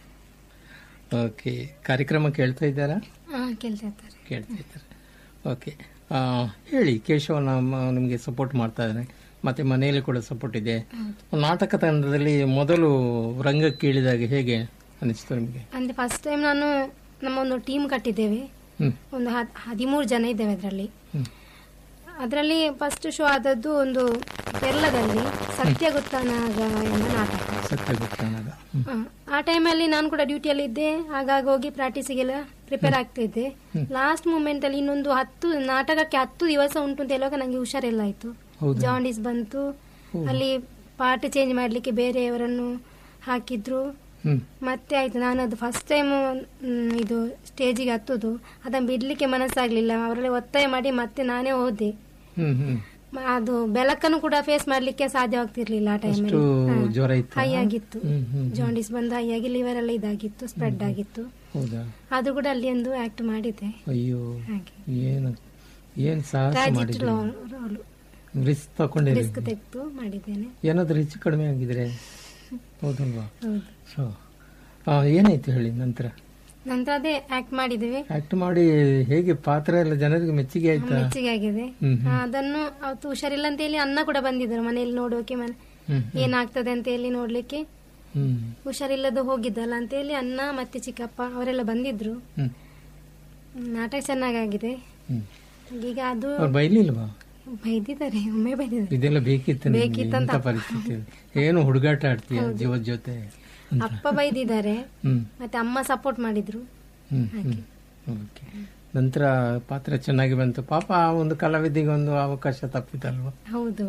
ಓಕೆ ಕಾರ್ಯಕ್ರಮ ಕೇಳ್ತಾ ಇದ್ದಾರಾ ಹಾ ಕೇಳ್ತಾ ಇರ್ತಾರೆ ಕೇಳ್ತಾ ಇದ್ದಾರೆ ಓಕೆ ಆ, ಹೇಳಿ ಕೇಶವನ ನಿಮಗೆ ಸಪೋರ್ಟ್ ಮಾಡ್ತಾ ಇದ್ದಾರೆ ಮತ್ತೆ ಮನೆಯಲ್ಲಿ ಕೂಡ ಸಪೋರ್ಟ್ ಇದೆ ನಾಟಕ ತಂಡದಲ್ಲಿ ಮೊದಲು ರಂಗಕ್ಕೆ ಇಳಿದಾಗ ಹೇಗೆ ಅನಿಸ್ತು ನಿಮಗೆ ಅಂದ್ರೆ ಫಸ್ಟ್ ಟೈಮ್ ನಾನು ನಮ್ಮ ಒಂದು ಟೀಮ್ ಕಟ್ಟಿದ್ದೇವೆ ಹ್ಮ್ ಒಂದು ಹದ್- ಹದಿಮೂರು ಜನ ಇದ್ದೇವೆ ಅದರಲ್ಲಿ ಹ್ಮ್ ಅದರಲ್ಲಿ ಫಸ್ಟ್ ಶೋ ಆದದ್ದು ಒಂದು ಕೇರಳದಲ್ಲಿ ಸತ್ಯ ಗುತ್ತನಾಗ ಎಂಬ ನಾಟಕ ಸತ್ಯ ಗೊತ್ತಾಗ ಹ್ಮ್ ಹ. ಆ ಟೈಮಲ್ಲಿ ನಾನು ಕೂಡ ಡ್ಯೂಟಿಯಲ್ಲಿ ಇದ್ದೆ ಹಾಗಾಗಿ ಹೋಗಿ ಪ್ರಾಕ್ಟೀಸಿಗೆಲ್ಲ ಪ್ರಿಪೇರ್ ಆಗ್ತಿದ್ದೆ ಲಾಸ್ಟ್ ಮೂಮೆಂಟ್ ಅಲ್ಲಿ ಇನ್ನೊಂದು ಹತ್ತು ನಾಟಕಕ್ಕೆ ಹತ್ತು ದಿವಸ ಉಂಟು ಅಂತ ಹೇಳುವಾಗ ನಂಗೆ ಹುಷಾರಿಲ್ಲ ಆಯ್ತು ಹೌದಾ ಜಾಂಡೀಸ್ ಬಂತು ಅಲ್ಲಿ ಪಾರ್ಟ್ ಚೇಂಜ್ ಮಾಡ್ಲಿಕ್ಕೆ ಬೇರೆಯವರನ್ನು ಹಾಕಿದ್ರು ಹ್ಮ್ ಮತ್ತೆ ಆಯ್ತು ನಾನು ಅದು ಫಸ್ಟ್ ಟೈಮ್ ಇದು ಸ್ಟೇಜಿಗೆ ಹತ್ತುದು ಅದನ್ನು ಬಿಡ್ಲಿಕ್ಕೆ ಮನಸ್ಸಾಗ್ಲಿಲ್ಲ ಅವರಲ್ಲಿ ಒತ್ತಾಯ ಮಾಡಿ ಮತ್ತೆ ನಾನೇ ಹೋದೆ ಹ್ಮ್ ಹ್ಮ್ ಮ- ಅದು ಬೆಳಕನ್ನು ಕೂಡ ಫೇಸ್ ಮಾಡ್ಲಿಕ್ಕೆ ಸಾಧ್ಯವಾಗ್ತಿರ್ಲಿಲ್ಲ ಆ ಅಷ್ಟು ಟೈಮಲ್ಲಿ ಜ್ವರ ಇತ್ತು ಹೈ ಆಗಿತ್ತು ಹ್ಮ್ ಹ್ಮ್ ಜಾಂಡೀಸ್ ಬಂದು ಹೈ ಆಗಿ ಲಿವರ್ ಎಲ್ಲ ಇದಾಗಿತ್ತು ಸ್ಪ್ರೆಡ್ ಆಗಿತ್ತು ಹೌದಾ ಅದು ಕೂಡ ಅಲ್ಲಿ ಒಂದು ಆಕ್ಟ್ ಮಾಡಿದೆ ಅಯ್ಯೋ ಹಾಗೆ ಏನು ಏನ್ ಸಾಹಸ ರಾಜಿತ್ ಮಾಡಿದ್ರಿ ರೋಲ್ ರಿಸ್ಕ್ ತಕೊಂಡಿರಿ ರಿಸ್ಕ್ ತೆಗೆದು ಮಾಡಿದ್ದೇನೆ ಏನಾದ್ರೂ ಹೆಚ್ಚು ಕಡಿಮೆ ಆಗಿದ್ರೆ ಹೌದಲ್ವಾ ಹೌದು ಸೊ ಏನಾಯ್ತು ಹೇಳಿ ನಂತರ ನಂತರ ಅದೇ ಆಕ್ಟ್ ಮಾಡಿದ್ದೇವೆ ಆಕ್ಟ್ ಮಾಡಿ ಹೇಗೆ ಪಾತ್ರ ಎಲ್ಲ ಜನರಿಗೆ ಮೆಚ್ಚುಗೆ ಆಯ್ತಾ ಮೆಚ್ಚುಗೆ ಆಗಿದೆ ಹ್ಮ್ ಆ, ಅದನ್ನು ಅವತ್ತು ಹುಷಾರಿಲ್ಲ ಅಂತ ಹೇಳಿ ಅನ್ನ ಕೂಡ ಬಂದಿದ್ರು ಮನೆಯಲ್ಲಿ ನೋಡೋಕೆ ಮನೆ ಹ್ಮ್ ಏನಾಗ್ತದೆ ಅಂತ ಹೇಳಿ ನೋಡ್ಲಿಕ್ಕೆ ಹ್ಮ್ ಹುಷಾರಿಲ್ಲದ ಹೋಗಿದ್ದಲ್ಲ ಅಂತ ಹೇಳಿ ಅನ್ನ ಮತ್ತೆ ಚಿಕ್ಕಪ್ಪ ಅವರೆಲ್ಲ ಬಂದಿದ್ರು ಹ್ಮ್ ಹ್ಮ್, ನಾಟಕ ಚೆನ್ನಾಗಾಗಿದೆ ಹ್ಮ್ ಈಗ ಅದು ಅವ್ರು ಬೈಲಿಲ್ವಾ ಬೈದಿದ್ದಾರೆ ಒಮ್ಮೆ ಬೈದಿದ್ದಾರೆ ಇದೆಲ್ಲ ಬೇಕಿತ್ತು ನಿಮ್ಗೆ, ಬೇಕಿತ್ತಂತ ಇಂಥ ಪರಿಸ್ಥಿತಿ ಏನು ಹುಡುಗಾಟ ಆಡ್ತೀಯ ಜೀವದ ಜೊತೆ ಅಂತ. ಅಪ್ಪ ಬೈದಿದ್ದಾರೆ ಹ್ಮ್ ಮತ್ತೆ ಅಮ್ಮ ಸಪೋರ್ಟ್ ಮಾಡಿದ್ರು ಹ್ಮ್ ಹ್ಮ್ ಓಕೆ ನಂತರ ಪಾತ್ರ ಚೆನ್ನಾಗಿ ಬಂತು ಪಾಪ ಆ ಒಂದು ಕಲಾವಿದಿಗೆ ಒಂದು ಅವಕಾಶ ತಪ್ಪಿತಲ್ವಾ ಹೌದು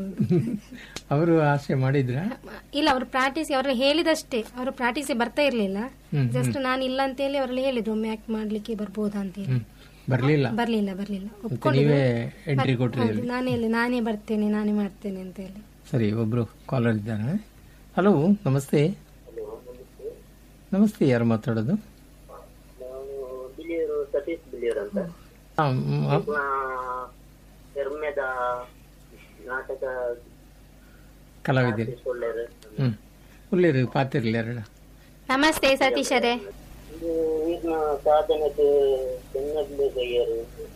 ಅವರು ಆಸೆ ಮಾಡಿದ್ರ ಇಲ್ಲ ಅವರು ಪ್ರಾಕ್ಟೀಸ್ ಅವರು ಹೇಳಿದಷ್ಟೇ ಅವರು ಪ್ರಾಕ್ಟೀಸ್ ಬರ್ತಾ ಇರ್ಲಿಲ್ಲ ಹ್ಮ್, ಜಸ್ಟ್ ನಾನು ಇಲ್ಲ ಅಂತ ಹೇಳಿ ಅವರಲ್ಲಿ ಹೇಳಿದ್ರು ಒಮ್ಮೆ ಆಕ್ಟ್ ಮಾಡ್ಲಿಕ್ಕೆ ಬರ್ಬೋದಾ ಅಂತ ಹೇಳಿ ಹ್ಮ್ ಬರ್ಲಿಲ್ಲ ಬರ್ಲಿಲ್ಲ ಬರ್ಲಿಲ್ಲ ಮತ್ತೆ ಒಪ್ಕೊಂಡಿದ್ರು ನೀವೇ ಎಂಟ್ರಿ ಕೊಟ್ರಿ ಹೌದು, ನಾನೇ ಹೇಳಿ ನಾನೇ ಬರ್ತೇನೆ ನಾನೇ ಮಾಡ್ತೇನೆ ಅಂತ ಹೇಳಿ ಸರಿ ಒಬ್ರು ಕಾಲರ್ ಇದ್ದಾರೆ ಹಲೋ ನಮಸ್ತೆ ನಮಸ್ತೆ ಯಾರು ಮಾತಾಡೋದು ನಾನು ಬಿಳಿಯರು ಸತೀಶ್ ಬಿಳಿಯರು ಅಂತ ಆ, ಮ್, ಆ, ಧರ್ಮದ ನಾಟಕ ಕಲಾವಿದಿರಿ ಒಳ್ಳೆಯರು ಹ್ಮ್ ಉಳ್ಳೇರಿ ಪಾತಿರ್ಲಿ ಎರಡು ನಮಸ್ತೆ ಸತೀಶರೇ ಇದು ಈಗಿನ ಸಾಧನೆಗೆ ಬೆನ್ನಲ್ಲೇ ಕೈಯರು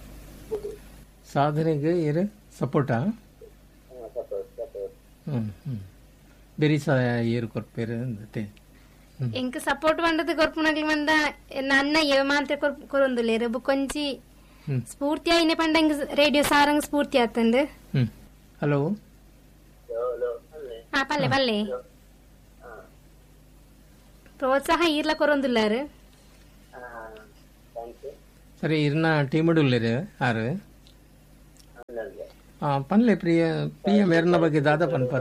ಸಾಧನೆಗೆ ಏರು ಸಪೋರ್ಟಾ ಸಪೋರ್ಟ್ ಸಪೋರ್ಟ್ ಹ್ಮ್ ಹ್ಮ್ ಬೇರೆ ಸಹ ಏರು ಕೊರ್ಪೇರು ಅಂದತೆ ಎಂಕ್ ಸಪೋರ್ಟ್ ಪಂಡದು ಕೊರ್ಪುನಗ್ಲಿ ಮಂದ ನನ್ನ ಎವ ಮಾತ್ರ ಕೊರೊಂದುಲ್ಲೇರು ಬುಕೊಂಜಿ ಹ್ಮ್ ಸ್ಫೂರ್ತಿ ಆಯ್ನೆ ಪಂಡಂಗ್ ರೇಡಿಯೋ ಸಾರಂಗ್ ಸ್ಫೂರ್ತಿ ಆತಂದು ಹ್ಮ್ ಹಲೋ ಅಲ್ಲೇ ಆ ಪಲ್ಲೆ ಪಲ್ಲೆ ಪ್ರೋತ್ಸಾಹ ಈರ್ಲ ಕೊರೊಂದುಲ್ಲಾರು ಸರಿ ಇರ್ನ ಟೀಮಡುಲ್ಲೇರಿ ಆರು ಆ ಪನ್ಲೆ ಪ್ರಿಯ ಪ್ರಿಯ ಮೇರ್ನ ಬಗ್ಗೆ ದಾದ ಪನ್ಪರ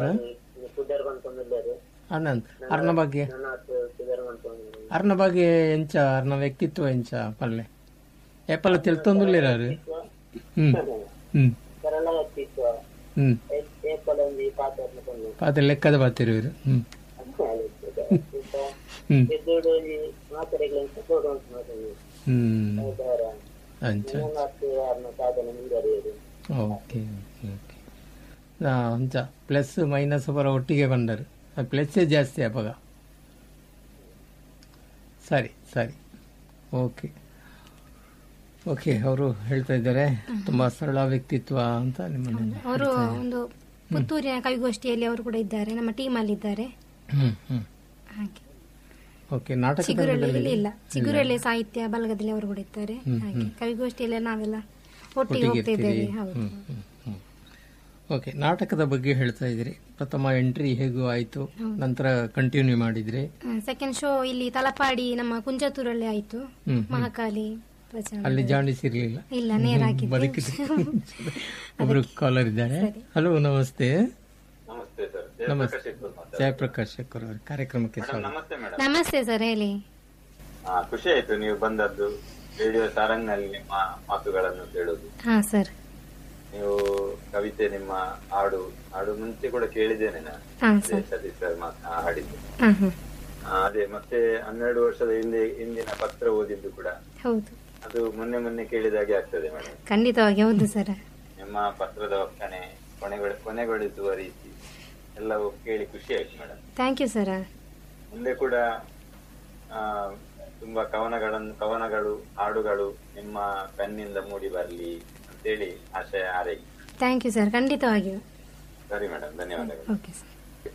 ಅನಂತ್ ಅರ್ನ ಬಗ್ಗೆ ಅರ್ನ ಬಗ್ಗೆ ಎಂಚ ಅರ್ನ ವ್ಯಕ್ತಿತ್ವ ಎಂಚ ಪಲ್ಲೆ ಏಪಲ ತಿಳ್ತೊಂದುಲ್ಲೇರಾರು ಹ್ಮ್ ಹ್ಮ್ ಸರಳ ವ್ಯಕ್ತಿತ್ವ ಹ್ಮ್ ಏಪಲೊಂದು ಪಾತ್ರ ಪಾತ್ರ ಲೆಕ್ಕದ ಬಾತಿರುವರು ಹ್ಮ್ ಹ್ಮ್ ಎದ್ದೋಡು ಮಾತರೆಗಳನ್ನು ಸಪೋರ್ಟ್ ಮಾಡ್ತಾರೆ ಹ್ಮ್ ಅಂಚ ಮೂವತ್ತು ಆರನ ಸಾಧನೆ ಮುಂದುವರಿಯುವುದು ಓಕೆ ಓಕೆ ಓಕೆ ಅಂಚ ಪ್ಲಸ್ ಮೈನಸ್ ಬರೋ ಒಟ್ಟಿಗೆ ಬಂದರು ಪ್ಲಸ್ಸೇ ಜಾಸ್ತಿ ಅಪಗ ಸರಿ ಸರಿ ಓಕೆ ಓಕೆ ಅವರು ಹೇಳ್ತಾ ಇದ್ದಾರೆ ತುಂಬಾ ಸರಳ ವ್ಯಕ್ತಿತ್ವ ಅಂತ ನಿಮ್ಮನ್ನ ಅವರು ಒಂದು ಪುತ್ತೂರಿನ ಕವಿಗೋಷ್ಠಿಯಲ್ಲಿ ಅವರು ಕೂಡ ಇದ್ದಾರೆ ನಮ್ಮ ಟೀಮ್ ಅಲ್ಲಿ ಇದ್ದಾರೆ ಹ್ಮ್ ಹ್ಮ್ ಹಾಗೆ ಓಕೆ ನಾಟಕ ಚಿಗುರಲ್ಲಿ ಇಲ್ಲ ಚಿಗುರಲ್ಲಿ ಸಾಹಿತ್ಯ ಬಲಗದಲ್ಲಿ ಅವರು ಕೂಡ ಇದ್ದಾರೆ ಹಾಗೆ ಕವಿಗೋಷ್ಠಿಯಲ್ಲಿ ನಾವೆಲ್ಲ ಒಟ್ಟಿಗೆ ಹೋಗ್ತಾ ಇದ್ದೇವೆ ಹೌದು ಓಕೆ ನಾಟಕದ ಬಗ್ಗೆ ಹೇಳ್ತಾ ಇದ್ರಿ ಪ್ರಥಮ ಎಂಟ್ರಿ ಹೇಗೂ ಆಯ್ತು ನಂತರ ಕಂಟಿನ್ಯೂ ಮಾಡಿದ್ರಿ ಸೆಕೆಂಡ್ ಶೋ ಇಲ್ಲಿ ತಲಪಾಡಿ ನಮ್ಮ ಕುಂಜತೂರಲ್ಲಿ ಆಯ್ತು ಹ್ಮ್, ಮಹಾಕಾಲಿ ಪ್ರಚಾರ ಅಲ್ಲಿ ಜಾಂಡಿಸಿರ್ಲಿಲ್ಲ ಇಲ್ಲ ನೇರಾಗಿದೆ ಬದುಕಿದ ಒಬ್ರು ಕಾಲರ್ ಇದ್ದಾರೆ ಹಲೋ ನಮಸ್ತೆ ನಮಸ್ತೆ ಸರ್ ನಮಸ್ತೆ ಜಯಪ್ರಕಾಶ್ ಇಟ್ಕೊಂಡು ಮಾತಾಡ್ತೀನಿ. ಜಯಪ್ರಕಾಶ್ ಶೆಕ್ಕರ್ ಅವರ ಕಾರ್ಯಕ್ರಮಕ್ಕೆ ಮೇಡಮ್ ಸ್ವಾಗತ ನಮಸ್ತೆ ಮೇಡಮ್ ನಮಸ್ತೆ ಸರ್ ಹೇಳಿ ಹಾ ಖುಷಿ ಆಯ್ತು ನೀವು ಬಂದದ್ದು ರೇಡಿಯೋ ಸಾರಂಗ್ನಲ್ಲಿ ನಿಮ್ಮ ಮಾತುಗಳನ್ನು ಕೇಳುದು ಹಾ ಸರ್ ನೀವು ಕವಿತೆ ನಿಮ್ಮ ಹಾಡು ಹಾಡು ಮುಂಚೆ ಕೂಡ ಕೇಳಿದ್ದೇನೆ ನಾನು ಹಾ ಅದೇ ಸರ್ ಸತೀಶ್ ಸರ್ ಮಾತ್- ಆ, ಹಾಡಿದ್ದು ಹಾ ಹಾ ಆ, ಅದೇ ಮತ್ತೆ ಹನ್ನೆರಡು ವರ್ಷದ ಹಿಂದೆ ಹಿಂದಿನ ಪತ್ರ ಓದಿದ್ದು ಕೂಡ ಹೌದು ಅದು ಮೊನ್ನೆ ಮೊನ್ನೆ ಕೇಳಿದಾಗೆ ಆಗ್ತದೆ ಮೇಡಮ್ ಖಂಡಿತವಾಗಿ ಹೌದು ಸರ್ ನಿಮ್ಮ ಪತ್ರದ ಒಕ್ಕಣೆ ಕೊನೆಗೊಳ ಕೊನೆಗೊಳಿಸುವ ರೀತಿ ಎಲ್ಲವೂ ಕೇಳಿ ಖುಷಿ ಆಯ್ತು ಮೇಡಮ್ ಥ್ಯಾಂಕ್ ಯು ಸರ್ ಮುಂದೆ ಕೂಡ ಆ, ತುಂಬಾ ಕವನಗಳನ್ನು ಕವನಗಳು ಹಾಡುಗಳು ನಿಮ್ಮ ಪೆನ್ನಿಂದ ಮೂಡಿ ಬರಲಿ ಅಂತೇಳಿ ಆಶಯ ಹಾರೈಕೆ ಥ್ಯಾಂಕ್ ಯು ಸರ್ ಖಂಡಿತವಾಗಿಯೂ ಸರಿ ಮೇಡಮ್ ಧನ್ಯವಾದಗಳು okay sir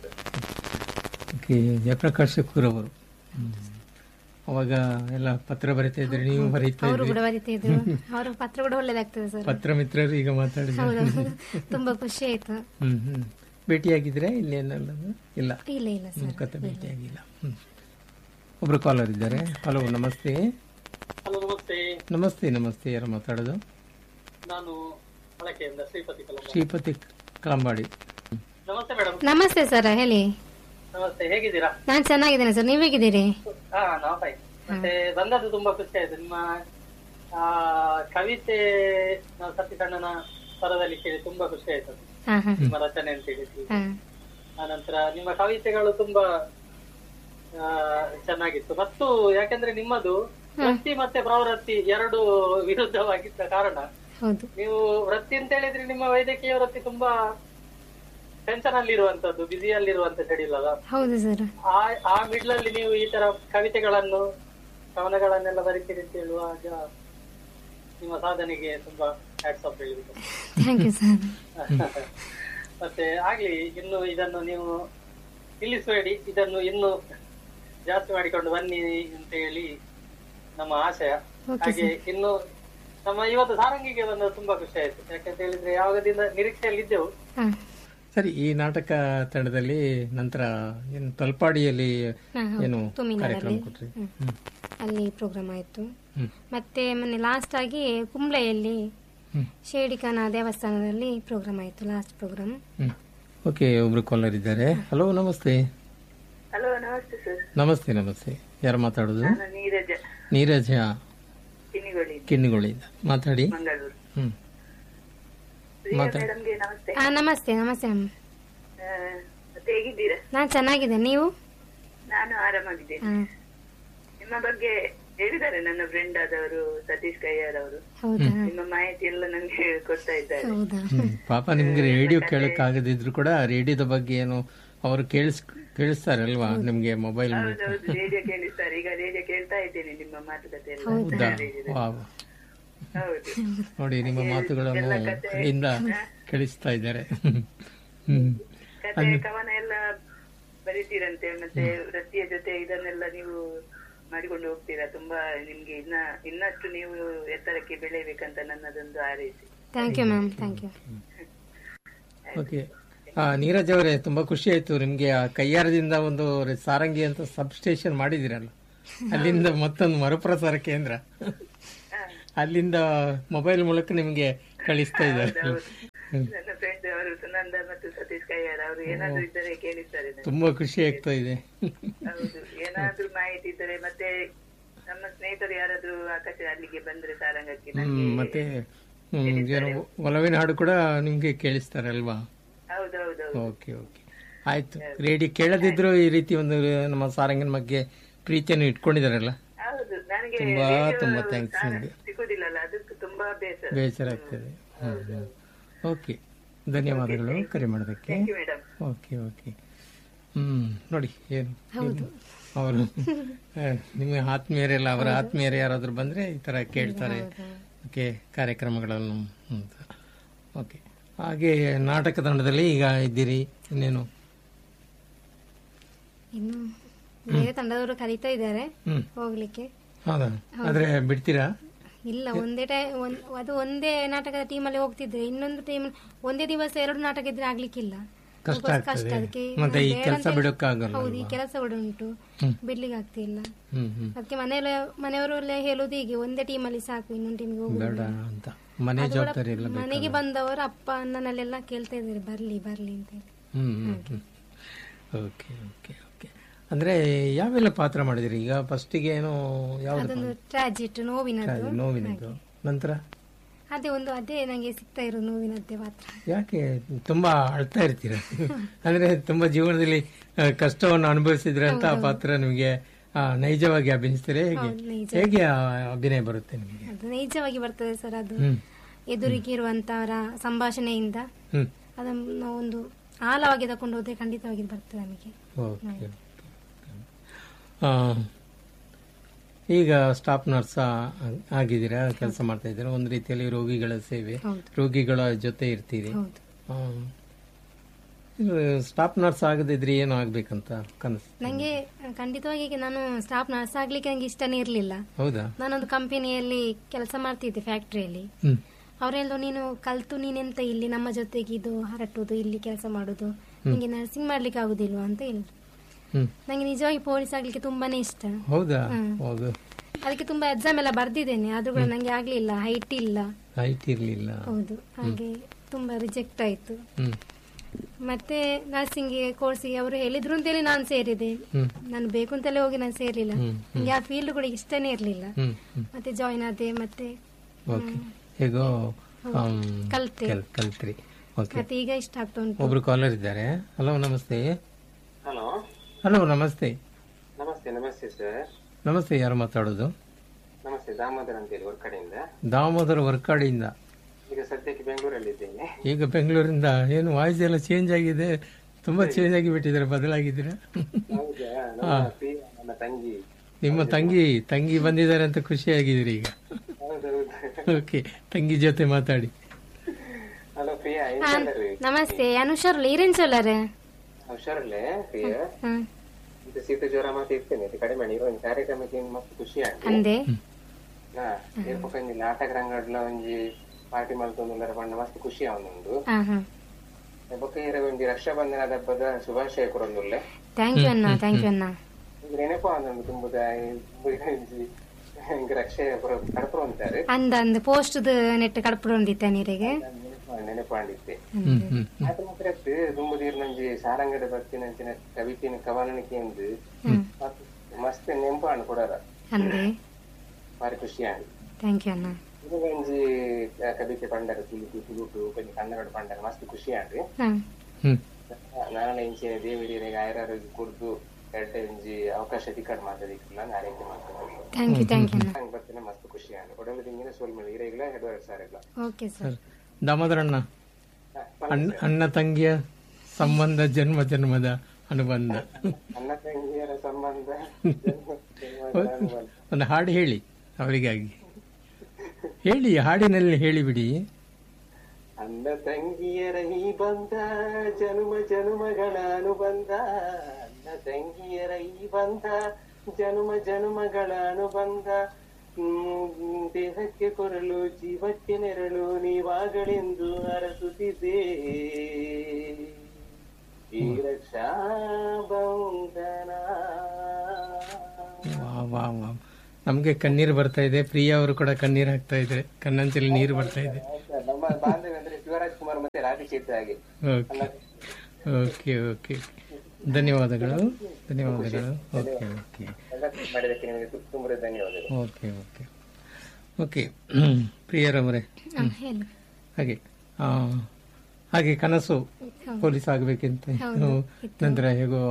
okay Jayaprakash Shekkur ಅವರು ಹ್ಮ್. ಅವಾಗ ಎಲ್ಲ ಪತ್ರ ಬರಿತಾ ಇದ್ರಿ ನೀವು ಬರೀತಾ ಅವರು ಇದ್ರಿ ಕೂಡ ಬರೀತಾ ಇದ್ರು ಅವರ ಪತ್ರ ಕೂಡ ಒಳ್ಳೇದಾಗ್ತದೆ ಸರ್ ಪತ್ರ ಮಿತ್ರರು ಈಗ ಮಾತಾಡಿದ್ರೆ ಹೌದು ತುಂಬಾ ಖುಷಿ ಆಯ್ತು ಹ್ಮ್ ಹ್ಮ್ ಭೇಟಿಯಾಗಿದ್ರೆ ಇನ್ನೇನಲ್ಲ ಇಲ್ಲ ಇಲ್ಲ ಇಲ್ಲ ಸರ್ ಮುಖತ ಭೇಟಿಯಾಗಿಲ್ಲ ಹ್ಮ್ ಒಬ್ರು ಕಾಲರ್ ಇದ್ದಾರೆ ಹಲೋ ನಮಸ್ತೆ ಹಲೋ ನಮಸ್ತೆ ನಮಸ್ತೆ ನಮಸ್ತೆ ಯಾರು ಮಾತಾಡೋದು ನಾನು ಬಳಕೆಯಿಂದ ಶ್ರೀಪತಿ ಕಲಂಬ ಶ್ರೀಪತಿ ಕಳಂಬಾಡಿ ನಮಸ್ತೆ ಮೇಡಮ್ ನಮಸ್ತೆ ಸರ್ ಹೇಳಿ ನಮಸ್ತೆ ಹೇಗಿದ್ದೀರಾ ನಾನ್ ಚೆನ್ನಾಗಿದ್ದೇನೆ ಸರ್ ನೀವ್ ಹೇಗಿದ್ದೀರಿ ಹಾ ನಾವು ಫೈನ್ ಮತ್ತೆ ಬಂದದ್ದು ತುಂಬಾ ಖುಷಿ ಆಯ್ತು ನಿಮ್ಮ ಆ ಕವಿತೆ ನಾವು ಸತ್ಯಕಣ್ಣನ ಸ್ವರದಲ್ಲಿ ಕೇಳಿ ತುಂಬಾ ಖುಷಿ ಆಯ್ತು ಹಾ ಹಾ ನಿಮ್ಮ ರಚನೆ ಅಂತ ಹೇಳಿದ್ವಿ ಹಾ ಆನಂತರ ನಿಮ್ಮ ಕವಿತೆಗಳು ತುಂಬಾ ಆ, ಚೆನ್ನಾಗಿತ್ತು ಮತ್ತು ಯಾಕೆಂದ್ರೆ ನಿಮ್ಮದು ವೃತ್ತಿ ಮತ್ತೆ ಪ್ರವೃತ್ತಿ ಎರಡು ವಿರುದ್ಧವಾಗಿದ್ದ ಕಾರಣ ಹೌದು ನೀವು ವೃತ್ತಿ ಅಂತ ಹೇಳಿದ್ರೆ ನಿಮ್ಮ ವೈದ್ಯಕೀಯ ವೃತ್ತಿ ತುಂಬಾ ಟೆನ್ಷನ್ ಅಲ್ಲಿರುವಂತದ್ದು ಬ್ಯುಸಿಯಲ್ಲಿರುವಂತ ಅಲ್ಲ ಹೌದು ಸರ್ ಆ ಆ ಮಿಡ್ಲ್ ಅಲ್ಲಿ ನೀವು ಈ ತರ ಕವಿತೆಗಳನ್ನು ಕವನಗಳನ್ನೆಲ್ಲ ಬರೀತೀರಿ ಅಂತ ಹೇಳುವಾಗ ನಿಮ್ಮ ಸಾಧನೆಗೆ ತುಂಬಾ ಹ್ಯಾಟ್ಸ್ ಆಫ್ ಹೇಳಬೇಕು ಥ್ಯಾಂಕ್ ಯು ಸರ್ ಮತ್ತೆ ಆಗ್ಲಿ ಇನ್ನು ಇದನ್ನು ನೀವು ನಿಲ್ಲಿಸಬೇಡಿ ಇದನ್ನು ಇನ್ನು ಜಾಸ್ತಿ ಮಾಡಿಕೊಂಡು ಬನ್ನಿ ಅಂತ ಹೇಳಿ ನಮ್ಮ ಆಶಯ Okay, ಹಾಗೆ ಇನ್ನು ನಮ್ಮ ಇವತ್ತು ಸಾರಂಗಿಗೆ ಬಂದ ತುಂಬಾ ಖುಷಿ ಆಯ್ತು ಯಾಕಂತ ಹೇಳಿದ್ರೆ ಯಾವಾಗದಿಂದ ನಿರೀಕ್ಷೆಯಲ್ಲಿ ಇದ್ದೆವು ಹಾ ಸರಿ ಈ ನಾಟಕ ತಂಡದಲ್ಲಿ ನಂತರ ಏನು ತಲ್ಪಾಡಿಯಲ್ಲಿ ಹಾ, ಹೌದು. ಏನು ತುಮಿನಾರಲ್ಲಿ. ಕಾರ್ಯಕ್ರಮ ಕೊಟ್ರಿ ಹ್ಮ್. ಅಲ್ಲಿ ಪ್ರೋಗ್ರಾಮ್ ಆಯ್ತು ಹ್ಮ್. ಮತ್ತೆ ಮೊನ್ನೆ ಲಾಸ್ಟ್ ಆಗಿ ಕುಂಬ್ಳೆಯಲ್ಲಿ ಹ್ಮ್. ಶೇಡಿಕನ ದೇವಸ್ಥಾನದಲ್ಲಿ ಪ್ರೋಗ್ರಾಮ್ ಆಯ್ತು ಲಾಸ್ಟ್ ಪ್ರೋಗ್ರಾಮ್ ಹ್ಮ್ ಓಕೆ ಒಬ್ರು ಕಾಲರ್ ಇದ್ದಾರೆ ಹಲೋ ನಮಸ್ತೆ ಹಲೋ ನಮಸ್ತೆ ಸರ್ ನಮಸ್ತೆ ನಮಸ್ತೆ ಯಾರು ಮಾತಾಡೋದು ನಾನು ನೀರಜ ನೀರಜ ಕಿನಿಗೊಳಿ ಕಿನ್ನಿಗಳಿಂದ ಮಾತಾಡಿ ಮಂಗಳೂರು ಹ್ಮ್ ಪ್ರಿಯಾ ಮಾತಾಡಿ. ಮೇಡಮ್ಗೆ ನಮಸ್ತೆ ಆ ನಮಸ್ತೆ ನಮಸ್ತೆ ಅಮ್ಮ ಆ, ಮತ್ತೆ ಹೇಗಿದ್ದೀರಾ ನಾನ್ ಚೆನ್ನಾಗಿದ್ದೇನೆ ನೀವು ನಾನು ಆರಾಮಾಗಿದ್ದೇನೆ ಹಾ ನಿಮ್ಮ ಬಗ್ಗೆ ಹೇಳಿದ್ದಾರೆ ನನ್ನ ಫ್ರೆಂಡ್ ಆದವರು ಸತೀಶ್ ಕೈಯಾರ್ ಅವರು ಹೌದಾ ನಿಮ್ಮ ಮಾಹಿತಿ ಎಲ್ಲ ನನಗೆ ಕೊಡ್ತಾ ಇದ್ದಾರೆ ಹೌದಾ ಹ್ಮ್. ಪಾಪ ನಿಮ್ಗೆ ರೇಡಿಯೋ ಕೇಳಕ್ ಆಗದಿದ್ರು ಕೂಡ ರೇಡಿಯೋದ ಬಗ್ಗೆ ಏನು ಅವರು ಕೇಳಿಸ್ ಕೇಳಿಸ್ತಾರಲ್ವಾ ನಿಮ್ಗೆ ಮೊಬೈಲ್ ಹೌದು ರೇಡಿಯೋ ಕೇಳಿಸ್ತಾರೆ ಈಗ ರೇಡಿಯೋ ಕೇಳ್ತಾ ಇದ್ದೇನೆ ನಿಮ್ಮ ಮಾತುಕತೆ ಎಲ್ಲ ಹೌದಾ ವಾವ್. ಹೌದು ನೋಡಿ ನಿಮ್ಮ ಮಾತುಗಳನ್ನು ಕಡೆಯಿಂದ ಕೇಳಿಸ್ತಾ ಇದ್ದಾರೆ ಹ್ಮ್ ಕತೆ ಕವನ ಎಲ್ಲ ಬರೀತೀರಂತೆ ಮತ್ತೆ ವೃತ್ತಿಯ ಜೊತೆ ಇದನ್ನೆಲ್ಲ ನೀವು ಮಾಡಿಕೊಂಡು ಹೋಗ್ತೀರಾ ತುಂಬಾ ನಿಮ್ಗೆ ಇನ್ನ ಇನ್ನಷ್ಟು ನೀವು ಎತ್ತರಕ್ಕೆ ಬೆಳೆಯಬೇಕಂತ ನನ್ನದೊಂದು ಹಾರೈಸಿ thank you ma'am thank you okay ಆ, ನೀರಜ್ ಅವರೇ ತುಂಬಾ ಖುಷಿ ಆಯ್ತು ನಿಮ್ಗೆ ಆ ಕೈಯಾರದಿಂದ ಒಂದು ರೆ- ಸಾರಂಗಿ ಅಂತ ಸಬ್ ಸ್ಟೇಷನ್ ಮಾಡಿದಿರಲ್ಲ ಅಲ್ಲಿಂದ ಮತ್ತೊಂದು ಮರುಪ್ರಸಾರ ಕೇಂದ್ರ ಅಲ್ಲಿಂದ ಮೊಬೈಲ್ ಮೂಲಕ ನಿಮಗೆ ಕಳಿಸ್ತಾ ಇದ್ದಾರೆ ನನ್ನ ಫ್ರೆಂಡ್ ಅವರು ಸುನಂದ ಮತ್ತು ಸತೀಶ್ ಕೈಯಾರ ಅವರು ಏನಾದ್ರು ಇದ್ದರೆ ಕೇಳಿದ್ದಾರೆ ನನಗೆ. ತುಂಬಾ ಖುಷಿ ಆಗ್ತಾ ಇದೆ ಹೌದು ಏನಾದ್ರೂ ಮಾಹಿತಿ ಇದ್ದರೆ ಮತ್ತೆ ನಮ್ಮ ಸ್ನೇಹಿತರು ಯಾರಾದ್ರೂ ಆಕಾಶ ಅಲ್ಲಿಗೆ ಬಂದ್ರೆ ಸಾರಂಗಕ್ಕೆ ಹ್ಮ್ ನನಗೆ ಮತ್ತೆ ಹ್ಮ್ ಏನು ಒಲವಿನ ಹಾಡು ಕೂಡ ನಿಮ್ಗೆ ಕೇಳಿಸ್ತಾರೆ ಅಲ್ವಾ ಹೌದೌದು ಓಕೆ ಓಕೆ ಆಯ್ತು ರೇಡಿಯೋ ಕೇಳದಿದ್ರು ಈ ರೀತಿ ಒಂದು ನಮ್ಮ ಸಾರಂಗನ ಬಗ್ಗೆ ಪ್ರೀತಿಯನ್ನು ಇಟ್ಕೊಂಡಿದಾರಲ್ಲ ಹೌದು ನನಗೆ ತುಂಬಾ radio ತುಂಬಾ thanks ಸಾರ- ನಿಮ್ಗೆ. ಸಿಗುದಿಲ್ಲಲ್ಲ ಅದಕ್ಕೆ ತುಂಬಾ ಬೇಸರ ಬೇಸರ ಆಗ್ತದೆ ಓಕೆ ಧನ್ಯವಾದಗಳು ಕರೆ ಮಾಡೋದಕ್ಕೆ ಮೇಡಮ್ ಓಕೆ ಓಕೆ ಹ್ಮ್ ನೋಡಿ ಏನು ಅವರು ನಿಮಗೆ ಆತ್ಮೀಯರೆಲ್ಲ ಅವರ ಆತ್ಮೀಯರು ಯಾರಾದ್ರೂ ಬಂದ್ರೆ ಈ ತರ ಕೇಳ್ತಾರೆ ಓಕೆ ಕಾರ್ಯಕ್ರಮಗಳನ್ನು ಅಂತ ಓಕೆ ಹಾಗೆ ನಾಟಕ ತಂಡದಲ್ಲಿ ಈಗ ಇದ್ದೀರಿ ಇನ್ನೇನು ಇನ್ನು ಬೇರೆ ತಂಡದವರು ಕರೀತಾ ಇದ್ದಾರೆ ಹ್ಮ್ ಹೋಗ್ಲಿಕ್ಕೆ ಹೌದಾ ಆದ್ರೆ ಬಿಡ್ತೀರಾ ಇಲ್ಲ ಒಂದೇ ಟೈಮ್ ಅದು ಒಂದೇ ನಾಟಕದ ಟೀಮಲ್ಲಿ ಹೋಗ್ತಿದ್ರೆ ಇನ್ನೊಂದು ಟೀಮ್ ಒಂದೇ ದಿವಸ ಎರಡು ನಾಟಕ ಇದ್ರೆ ಆಗ್ಲಿಕ್ಕಿಲ್ಲ ಕಷ್ಟ ಕಷ್ಟ ಆಗ್ತದೆ ಅದಕ್ಕೆ ಮತ್ತೆ ಈ ಬೇಡ ಕೆಲಸ ಅಂತ- ಬಿಡೋಕ್ಕಾಗಲ್ಲ ಹೌದು ಈ ಕೆಲಸ ಕೂಡ ಉಂಟು ಬಿಡ್ಲಿಕ್ಕೆ ಆಗ್ತಿಲ್ಲ ಹ್ಮ್ ಹ್ಮ್ ಅದಕ್ಕೆ ಮನೆಯಲ್ಲ ಮನೆಯವರೆಲ್ಲ ಹೇಳೋದು ಹೀಗೆ ಒಂದೇ ಟೀಮಲ್ಲಿ ಸಾಕು ಇನ್ನೊಂದು ಟೀಮಿಗೆ ಹೋಗುದು ಬೇಡ ಅಂತ ಮನೆ ಜವಾಬ್ದಾರಿ ಎಲ್ಲ ಬೇಕು ಮನೆಗೆ ಬಂದವರು ಅಪ್ಪ ಅಣ್ಣನಲ್ಲೆಲ್ಲ ಕೇಳ್ತಾ ಇದ್ದಾರೆ ಬರ್ಲಿ ಬರ್ಲಿ ಅಂತ ಹೇಳಿ ಹ್ಮ್ ಹ್ಮ್ ಹ್ಮ್ ಓಕೆ ಓಕೆ ಓಕೆ ಅಂದ್ರೆ ಯಾವೆಲ್ಲ ಪಾತ್ರ ಮಾಡಿದಿರಿ ಈಗ ಫಸ್ಟಿಗೆ ಏನೋ ಯಾವ್ದು ಅದೊಂದು ಟ್ರಾಜಿಟ್ ನೋವಿನದ್ದು ನೋವಿನದು ನಂತರ ಅದೇ ಒಂದು ಅದೇ ನಂಗೆ ಸಿಗ್ತಾ ಇರೋ ನೋವಿನದ್ದೇ ಪಾತ್ರ ಯಾಕೆ ತುಂಬಾ ಅಳ್ತಾ ಇರ್ತೀರ ಅಂದ್ರೆ ತುಂಬಾ ಜೀವನದಲ್ಲಿ ಆ, ಕಷ್ಟವನ್ನು ಅನುಭವಿಸಿದ್ರೆ ಅಂತ ಆ ಪಾತ್ರ ನಿಮಗೆ ಆ, ನೈಜವಾಗಿ ಅಭಿನಯಿಸ್ತಾರೆ ಹೇಗೆ ಹೌದು, ನೈಜ. ಹೇಗೆ ಆ ಅಭಿನಯ ಬರುತ್ತೆ ನಿಮಗೆ ಅದು ನೈಜವಾಗಿ ಬರ್ತದೆ ಸರ್ ಅದು ಹ್ಮ್ ಎದುರಿಗೆ ಇರುವಂತವರ ಸಂಭಾಷಣೆಯಿಂದ ಹ್ಮ್ ಅದನ್ನು ನಾವು ಒಂದು ಆಳವಾಗಿ ತಕೊಂಡು ಹೋದ್ರೆ ಖಂಡಿತವಾಗಿ ಬರ್ತದೆ ನಮಗೆ ಓಕೆ ಆ, ಈಗ ಸ್ಟಾಫ್ ನರ್ಸ್ ಆಗಿದ್ದೀರಾ ಕೆಲಸ ಮಾಡ್ತಾ ಇದ್ದೀರಾ ಒಂದು ರೀತಿಯಲ್ಲಿ ರೋಗಿಗಳ ಸೇವೆ ಹೌದು. ರೋಗಿಗಳ ಜೊತೆ ಇರ್ತೀರಿ ಹೌದು ಸ್ಟಾಫ್ ನರ್ಸ್ ಆಗದಿದ್ರೆ ಏನು ಆಗ್ಬೇಕಂತ ಕನಸು ನಂಗೆ ಖಂಡಿತವಾಗಿ ಈಗ ನಾನು ಸ್ಟಾಫ್ ನರ್ಸ್ ಆಗ್ಲಿಕ್ಕೆ ನಂಗೆ ಇಷ್ಟನೇ ಇರ್ಲಿಲ್ಲ ಹೌದಾ ನಾನೊಂದು ಕಂಪನಿಯಲ್ಲಿ ಕೆಲಸ ಮಾಡ್ತಿದ್ದೆ ಫ್ಯಾಕ್ಟ್ರಿಯಲ್ಲಿ ಹ್ಮ್ ಅವರೆಲ್ಲ ನೀನು ಕಲ್ತು ನೀನೆಂತ ಇಲ್ಲಿ ನಮ್ಮ ಜೊತೆಗೆ ಇದು ಹರಟುದು ಇಲ್ಲಿ ಕೆಲಸ ಮಾಡುದು ನಿಂಗೆ ನರ್ಸಿಂಗ್ ಮಾಡ್ಲಿಕ್ಕೆ ಆಗುದಿಲ್ವಾ ಅಂತ ಹೇಳಿದ್ರು ಹ್ಮ್ ನಂಗೆ ನಿಜವಾಗಿ ಪೊಲೀಸ್ ಆಗ್ಲಿಕ್ಕೆ ತುಂಬಾನೇ ಇಷ್ಟ ಹೌದಾ ಹ್ಮ್. ಹೌದು ಅದಕ್ಕೆ ತುಂಬಾ ಎಕ್ಸಾಮ್ ಎಲ್ಲ ಬರ್ದಿದ್ದೇನೆ ಆದ್ರೂ ಕೂಡ ನಂಗೆ ಆಗ್ಲಿಲ್ಲ ಹೈಟ್ ಇಲ್ಲ ಹೈಟ್ ಇರ್ಲಿಲ್ಲ ಹೌದು ಹಾಗೆ ತುಂಬಾ ರಿಜೆಕ್ಟ್ ಆಯ್ತು ಹ್ಮ್ ಮತ್ತೆ ನರ್ಸಿಂಗ್ ಕೋರ್ಸಿಗೆ ಅವರು ಹೇಳಿದ್ರು ಅಂತೇಳಿ ನಾನು ಸೇರಿದೆ ಹ್ಮ್ ನಾನು ಬೇಕು ಅಂತಲೇ ಹೋಗಿ ನಾನು ಸೇರ್ಲಿಲ್ಲ ಹ್ಮ್, ನಂಗೆ ಆ ಫೀಲ್ಡ್ ಕೂಡ ಇಷ್ಟನೇ ಇರ್ಲಿಲ್ಲ ಹ್ಮ್ ಹ್ಮ್ ಮತ್ತೆ ಜಾಯಿನ್ ಆದೆ ಮತ್ತೆ ಓಕೆ ಹೇಗೋ ಆಮ್, ಕಲ್ತೆ. ಕೆಲ್- ಕಲ್ತ್ರಿ ಓಕೆ ಮತ್ತೆ ಈಗ ಇಷ್ಟ ಆಗ್ತಾ ಉಂಟು ಒಬ್ರು ಕಾಲರ್ ಇದ್ದಾರೆ ಹಲೋ ನಮಸ್ತೆ ಹಲೋ ಹಲೋ ನಮಸ್ತೆ ನಮಸ್ತೆ ನಮಸ್ತೆ ಸರ್ ನಮಸ್ತೆ ಯಾರು ಮಾತಾಡೋದು ನಮಸ್ತೆ ದಾಮೋದರ್ ಅಂತೇಳಿ ಹೊರ ಕಡೆಯಿಂದ ದಾಮೋದರ ವರ್ಕಾಡಿಯಿಂದ ಈಗ ಸದ್ಯಕ್ಕೆ ಬೆಂಗಳೂರಲ್ಲಿ ಇದ್ದೇನೆ ಈಗ ಬೆಂಗಳೂರಿಂದ ಏನು ವಾಯ್ಸ್ ಎಲ್ಲ ಚೇಂಜ್ ಆಗಿದೆ ತುಂಬಾ ಚೇಂಜ್ ಆಗಿ ಬಿಟ್ಟಿದ್ದಾರೆ ಬದಲಾಗಿದ್ದೀರಾ ಹೌದಾ ನಮ್ಮ ಪ್ರಿಯ ನನ್ನ ತಂಗಿ ನಿಮ್ಮ ತಂಗಿ ತಂಗಿ ಬಂದಿದ್ದಾರೆ ಅಂತ ಖುಷಿಯಾಗಿದ್ದೀರಿ ಈಗ ಹೌದೌದು ಓಕೆ ತಂಗಿ ಜೊತೆ ಮಾತಾಡಿ ಹಲೋ ಪ್ರಿಯಾ ಆ, ನಮಸ್ತೆ ಅನುಷರ್ಲು ಈರೇನ್ ಸೋಲಾರೆ ಹುಷಾರಲ್ಲೇ ಪ್ರಿಯ ಹ್ಮ್ ಇದು ಶೀತ ಜ್ವರ ಮಾತ್ರ ಇರ್ತೇನೆ ಇದು ಕಡಿಮೆ ಮಾಡಿ ಒಂದು ಕಾರ್ಯಕ್ರಮಕ್ಕೆ ಏನು ಮಸ್ತ್ ಖುಷಿ ಆಗಿ ಅಂದೆ ಹಾ ಏರ್ಪಕ್ಕಂಜಿ ನಾಟಕ ರಂಗಡ್ಲ ಒಂಜಿ ಪಾರ್ಟಿ ಮಲ್ತೊಂದುಲ್ಲರ ಪಂಡ ಮಸ್ತ್ ಖುಷಿ ಅವನೊಂದು ಹಾ ಹಾ ಬೊಕ್ಕ ಇರ ಒಂಜಿ ರಕ್ಷಾಬಂಧನದ ಹಬ್ಬದ ಶುಭಾಶಯ ಕೊರೊಂದುಲ್ಲೆ ಥ್ಯಾಂಕ್ ಯು ಅಣ್ಣ ಥ್ಯಾಂಕ್ ಯು ಅಣ್ಣ ಇದು ನೆನಪು ಅವನೊಂದು ತುಂಬುದ ಒಂಜಿ ಹಿಂಗೆ ರಕ್ಷೆ ಕಡಪರು ಅಂತಾರೆ ಅಂದ ಅಂದ ಪೋಸ್ಟ್ ನೆಟ್ ಕಡಪಡೊಂದಿತ್ತ ನೀರಿಗೆ ನೆನಪು ಮಾಡಿದ್ದೆ ಹ್ಮ್ ಹ್ಮ್ ಅದು ಮಾತ್ರ ತುಂಬ ದೀರ್ ನಂಜಿ ಸಾರಂಗದ ಬರ್ತಿನಂಚಿನ ಕವಿತಿನ ಕವನನಿಕೆ ಎಂದು ಹ್ಮ್ ಮಸ್ತ್ ನೆನಪು ಅಣ್ಣ ಕೊಡಾರ ಅಂದೆ ಬಾರಿ ಖುಷಿ ಆಗಿ ಥ್ಯಾಂಕ್ ಯು ಅಣ್ಣ ಇದು ಒಂಜಿ ಕವಿತೆ ಪಂಡರ ತುಳುಟು ತುಳುಟು ಕೊಂಚ ಕನ್ನಡ ಪಂಡರ ಮಸ್ತ್ ಖುಷಿ ಆಗಿ ಹಾ ಹ್ಮ್ ನಾರಾಯಣ ಇಂಚಿನ ದೇವಿಡಿಯರಿಗೆ ಆಯ್ರಾರೋಗಿ ಕುಡ್ದು ಎರಡ ಒಂಜಿ ಅವಕಾಶ ತಿಕ್ಕಡ್ ಮಾತಾಡಿಕ್ಕಿಲ್ಲ ನಾರೈತೆ ಮಾತಾಡೋದು ಥ್ಯಾಂಕ್ ಯು ಥ್ಯಾಂಕ್ ಯು ಅಣ್ಣ ಹಂಗೆ ಬರ್ತೀನಿ ಮಸ್ತ್ ಖುಷಿ ಆಗಿ ಒಡಲು ತಿಂಗಿನ ಸೋಲ್ ಮೇಲೆ ಇರೆಗಿಲ್ಲ ಹೆಡ್ವರ್ಡ್ ಸಾರ್ ಇಲ್ಲ ಓಕೆ ಸರ್ ದಾಮೋದರಣ್ಣ ಅಣ್ಣ ಅಣ್ಣ ತಂಗಿಯ ಸಂಬಂಧ ಜನ್ಮ ಜನ್ಮದ ಅನುಬಂಧ ಅಣ್ಣ ತಂಗಿಯರ ಸಂಬಂಧ ಜನ್ಮ- ಜನ್ಮದ ಅನುಬಂಧ. ಒಂದು ಹಾಡು ಹೇಳಿ ಅವರಿಗಾಗಿ ಹೇಳಿ ಹಾಡಿನಲ್ಲಿ ಹೇಳಿಬಿಡಿ ಅಣ್ಣ ತಂಗಿಯರ ಈ ಬಂಧ ಜನುಮ ಜನುಮಗಳ ಅನುಬಂಧ ಅಣ್ಣ ತಂಗಿಯರ ಈ ಬಂಧ ಜನುಮ ಜನುಮಗಳ ಅನುಬಂಧ ಹ್ಮ್, ದೇಹಕ್ಕೆ ಕೊರಲು ಜೀವಕ್ಕೆ ನೆರಳು ನೀವಾಗಳೆಂದು ಅರಸುತ್ತಿದ್ದೆ ಈ ರಕ್ಷಾ ಬಂಧನ ವಾ ವಾ ವಾ ನಮ್ಗೆ ಕಣ್ಣೀರು ಬರ್ತಾ ಇದೆ ಪ್ರಿಯಾ ಅವರು ಕೂಡ ಕಣ್ಣೀರು ಹಾಕ್ತಾ ಇದ್ರೆ ಕಣ್ಣಂಚಲ್ಲಿ ನೀರು ಬರ್ತಾ ಇದೆ ನಮ್ಮ ಬಾಂಧವ್ಯ ಅಂದ್ರೆ ಶಿವರಾಜ್ ಕುಮಾರ್ ಮತ್ತೆ ರಾಧಿಕೇತ್ ಹಾಗೆ ಓಕೆ ಓಕೆ ಓಕೆ ಧನ್ಯವಾದಗಳು ಧನ್ಯವಾದಗಳು ಓಕೆ ಓಕೆ ಎಲ್ಲ ಮಾಡಿದಕ್ಕೆ ನಿಮಗೆ ತುಂಬ ಧನ್ಯವಾದಗಳು ಓಕೆ ಓಕೆ ಓಕೆ ಪ್ರಿಯರವರೇ ಹ, ಹೇಳಿ ಹಾಗೆ ಆ, ಹಾಗೆ ಕನಸು ಪೊಲೀಸ್ ಆಗ್ಬೇಕಂತ ಹೌದು, ನಂತರ ಹೇಗೋ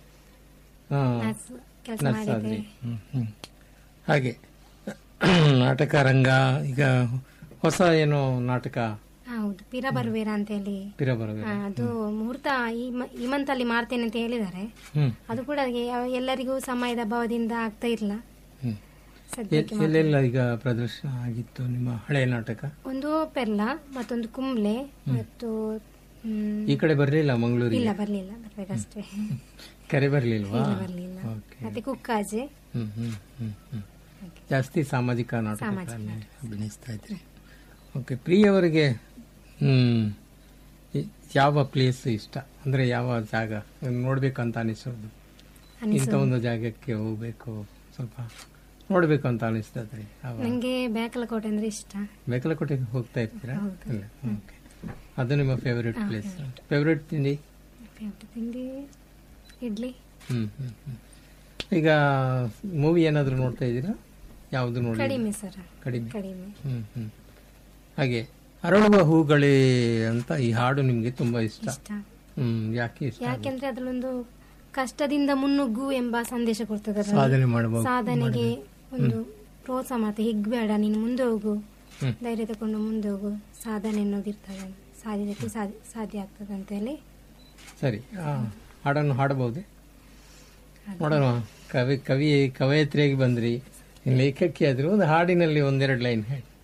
ಆ, ಕೆಲಸ ನರ್ಸ್ ಮಾಡಿದೆ ಆದ್ರಿ ಹ್ಮ್, ಹ್ಮ್. ಹಾಗೆ ನಾಟಕ ರಂಗ ಈಗ ಹೊಸ ಏನೋ ನಾಟಕ ಹೌದು ಪಿರ ಬರುವೇರ ಅಂತ ಹೇಳಿ ಪಿರ ಬರಬೇಕು ಆ, ಅದು ಮುಹೂರ್ತ ಈ ಮ- ಈ ಮಂತ್ ಅಲ್ಲಿ ಮಾಡ್ತೇನೆ ಅಂತ ಹೇಳಿದ್ದಾರೆ ಹ್ಮ್ ಅದು ಕೂಡ ಯ- ಎಲ್ಲರಿಗೂ ಸಮಯದ ಅಭಾವದಿಂದ ಆಗ್ತಾ ಇಲ್ಲ ಹ್ಮ್ ಸದ್ಯಕ್ಕೆ ಎಲ್- ಎಲ್ಲೆಲ್ಲ ಈಗ ಪ್ರದರ್ಶನ ಆಗಿತ್ತು ನಿಮ್ಮ ಹಳೆಯ ನಾಟಕ ಒಂದು ಪೆರ್ಲ ಮತ್ತೊಂದು ಕುಂಬ್ಳೆ ಮತ್ತು ಹ್ಮ್, ಈ ಕಡೆ ಬರ್ಲಿಲ್ಲ ಮಂಗಳೂರಿಗೆ ಇಲ್ಲ ಬರ್ಲಿಲ್ಲ ಬರ್ಬೇಕಷ್ಟೇ ಕರೆ ಬರ್ಲಿಲ್ವಾ ಇಲ್ಲ ಬರ್ಲಿಲ್ಲ ಓಕೆ ಮತ್ತೆ ಕುಕ್ಕಾಜೆ ಹ್ಮ್ ಹ್ಮ್ ಹ್ಮ್ ಹ್ಮ್ ಜಾಸ್ತಿ ಸಾಮಾಜಿಕ ನಾಟಕಗಳಲ್ಲಿ ಅಭಿನಯಿಸ್ತಾ ಇದ್ರಿ ಓಕೆ ಪ್ರಿಯವರಿಗೆ ಹ್ಮ್ ಈ- ಯಾವ ಪ್ಲೇಸ್ ಇಷ್ಟ ಅಂದ್ರೆ ಯಾವ ಜಾಗ ನೋಡ್ಬೇಕಂತ ಅನಿಸೋದು ಇಂಥ ಒಂದು ಜಾಗಕ್ಕೆ ಹೋಗ್ಬೇಕು ಸ್ವಲ್ಪ ನೋಡ್ಬೇಕು ಅಂತ ಅನಿಸ್ತದ್ರಿ ನಂಗೆ ಬ್ಯಾಕಲಕೋಟೆ ಅಂದ್ರೆ ಇಷ್ಟ ಬೇಕಲಕೋಟೆಗೆ ಹೋಗ್ತಾ ಇರ್ತೀರಾ ಇಲ್ಲ ಓಕೆ ಅದು ನಿಮ್ಮ ಫೇವರೇಟ್ ಪ್ಲೇಸ್ ಫೇವರೇಟ್ ತಿಂಡಿ ಫೇವ್ರೆಟ್ ತಿಂಡಿ ಇಡ್ಲಿ ಹ್ಮ್ ಹ್ಮ್ ಹ್ಮ್ ಈಗ ಮೂವಿ ಏನಾದ್ರು ನೋಡ್ತಾ ಇದ್ದೀರಾ ಯಾವುದು ನೋಡಿ ಕಡಿಮೆ ಸರ್ ಕಡಿಮೆ ಕಡಿಮೆ ಹ್ಮ್ ಹ್ಮ್ ಹಾಗೆ ಅರಳುವ ಹೂಗಳೇ ಅಂತ ಈ ಹಾಡು ನಿಮ್ಗೆ ತುಂಬಾ ಇಷ್ಟ ಇಷ್ಟ ಹ್ಮ್ ಯಾಕೆ ಇಷ್ಟ ಯಾಕೆಂದ್ರೆ ಅದ್ರಲ್ಲೊಂದು ಕಷ್ಟದಿಂದ ಮುನ್ನುಗ್ಗು ಎಂಬ ಸಂದೇಶ ಕೊಡ್ತದೆ ಅದ್ರಲ್ಲಿ. ಸಾಧನೆ ಮಾಡಬಹುದು ಸಾಧನೆಗೆ ಒಂದು ಪ್ರೋತ್ಸಾಹ ಮತ್ತೆ ಹಿಗ್ಬೇಡ ನೀನು ಮುಂದೆ ಹೋಗು ಹ್ಮ್. ಧೈರ್ಯ ತಗೊಂಡು ಮುಂದೆ ಹೋಗು ಸಾಧನೆ ಅನ್ನೋದಿರ್ತದೆ ಸಾಧ್ಯತೆ ಸಾಧ್ಯ ಸಾಧ್ಯ ಆಗ್ತದೆ ಅಂತ ಹೇಳಿ ಸರಿ ಆ ಹಾಡನ್ನು ಹಾಡಬಹುದೇ ನೋಡೋಣ ಕವಿ ಕವಿ ಕವಯತ್ರಿಯಾಗಿ ಬಂದ್ರಿ ಲೇಖಕಿ ಆದ್ರೂ ಒಂದು ಹಾಡಿನಲ್ಲಿ ಒಂದೆರಡು ಲೈನ್ ಹೇಳಿ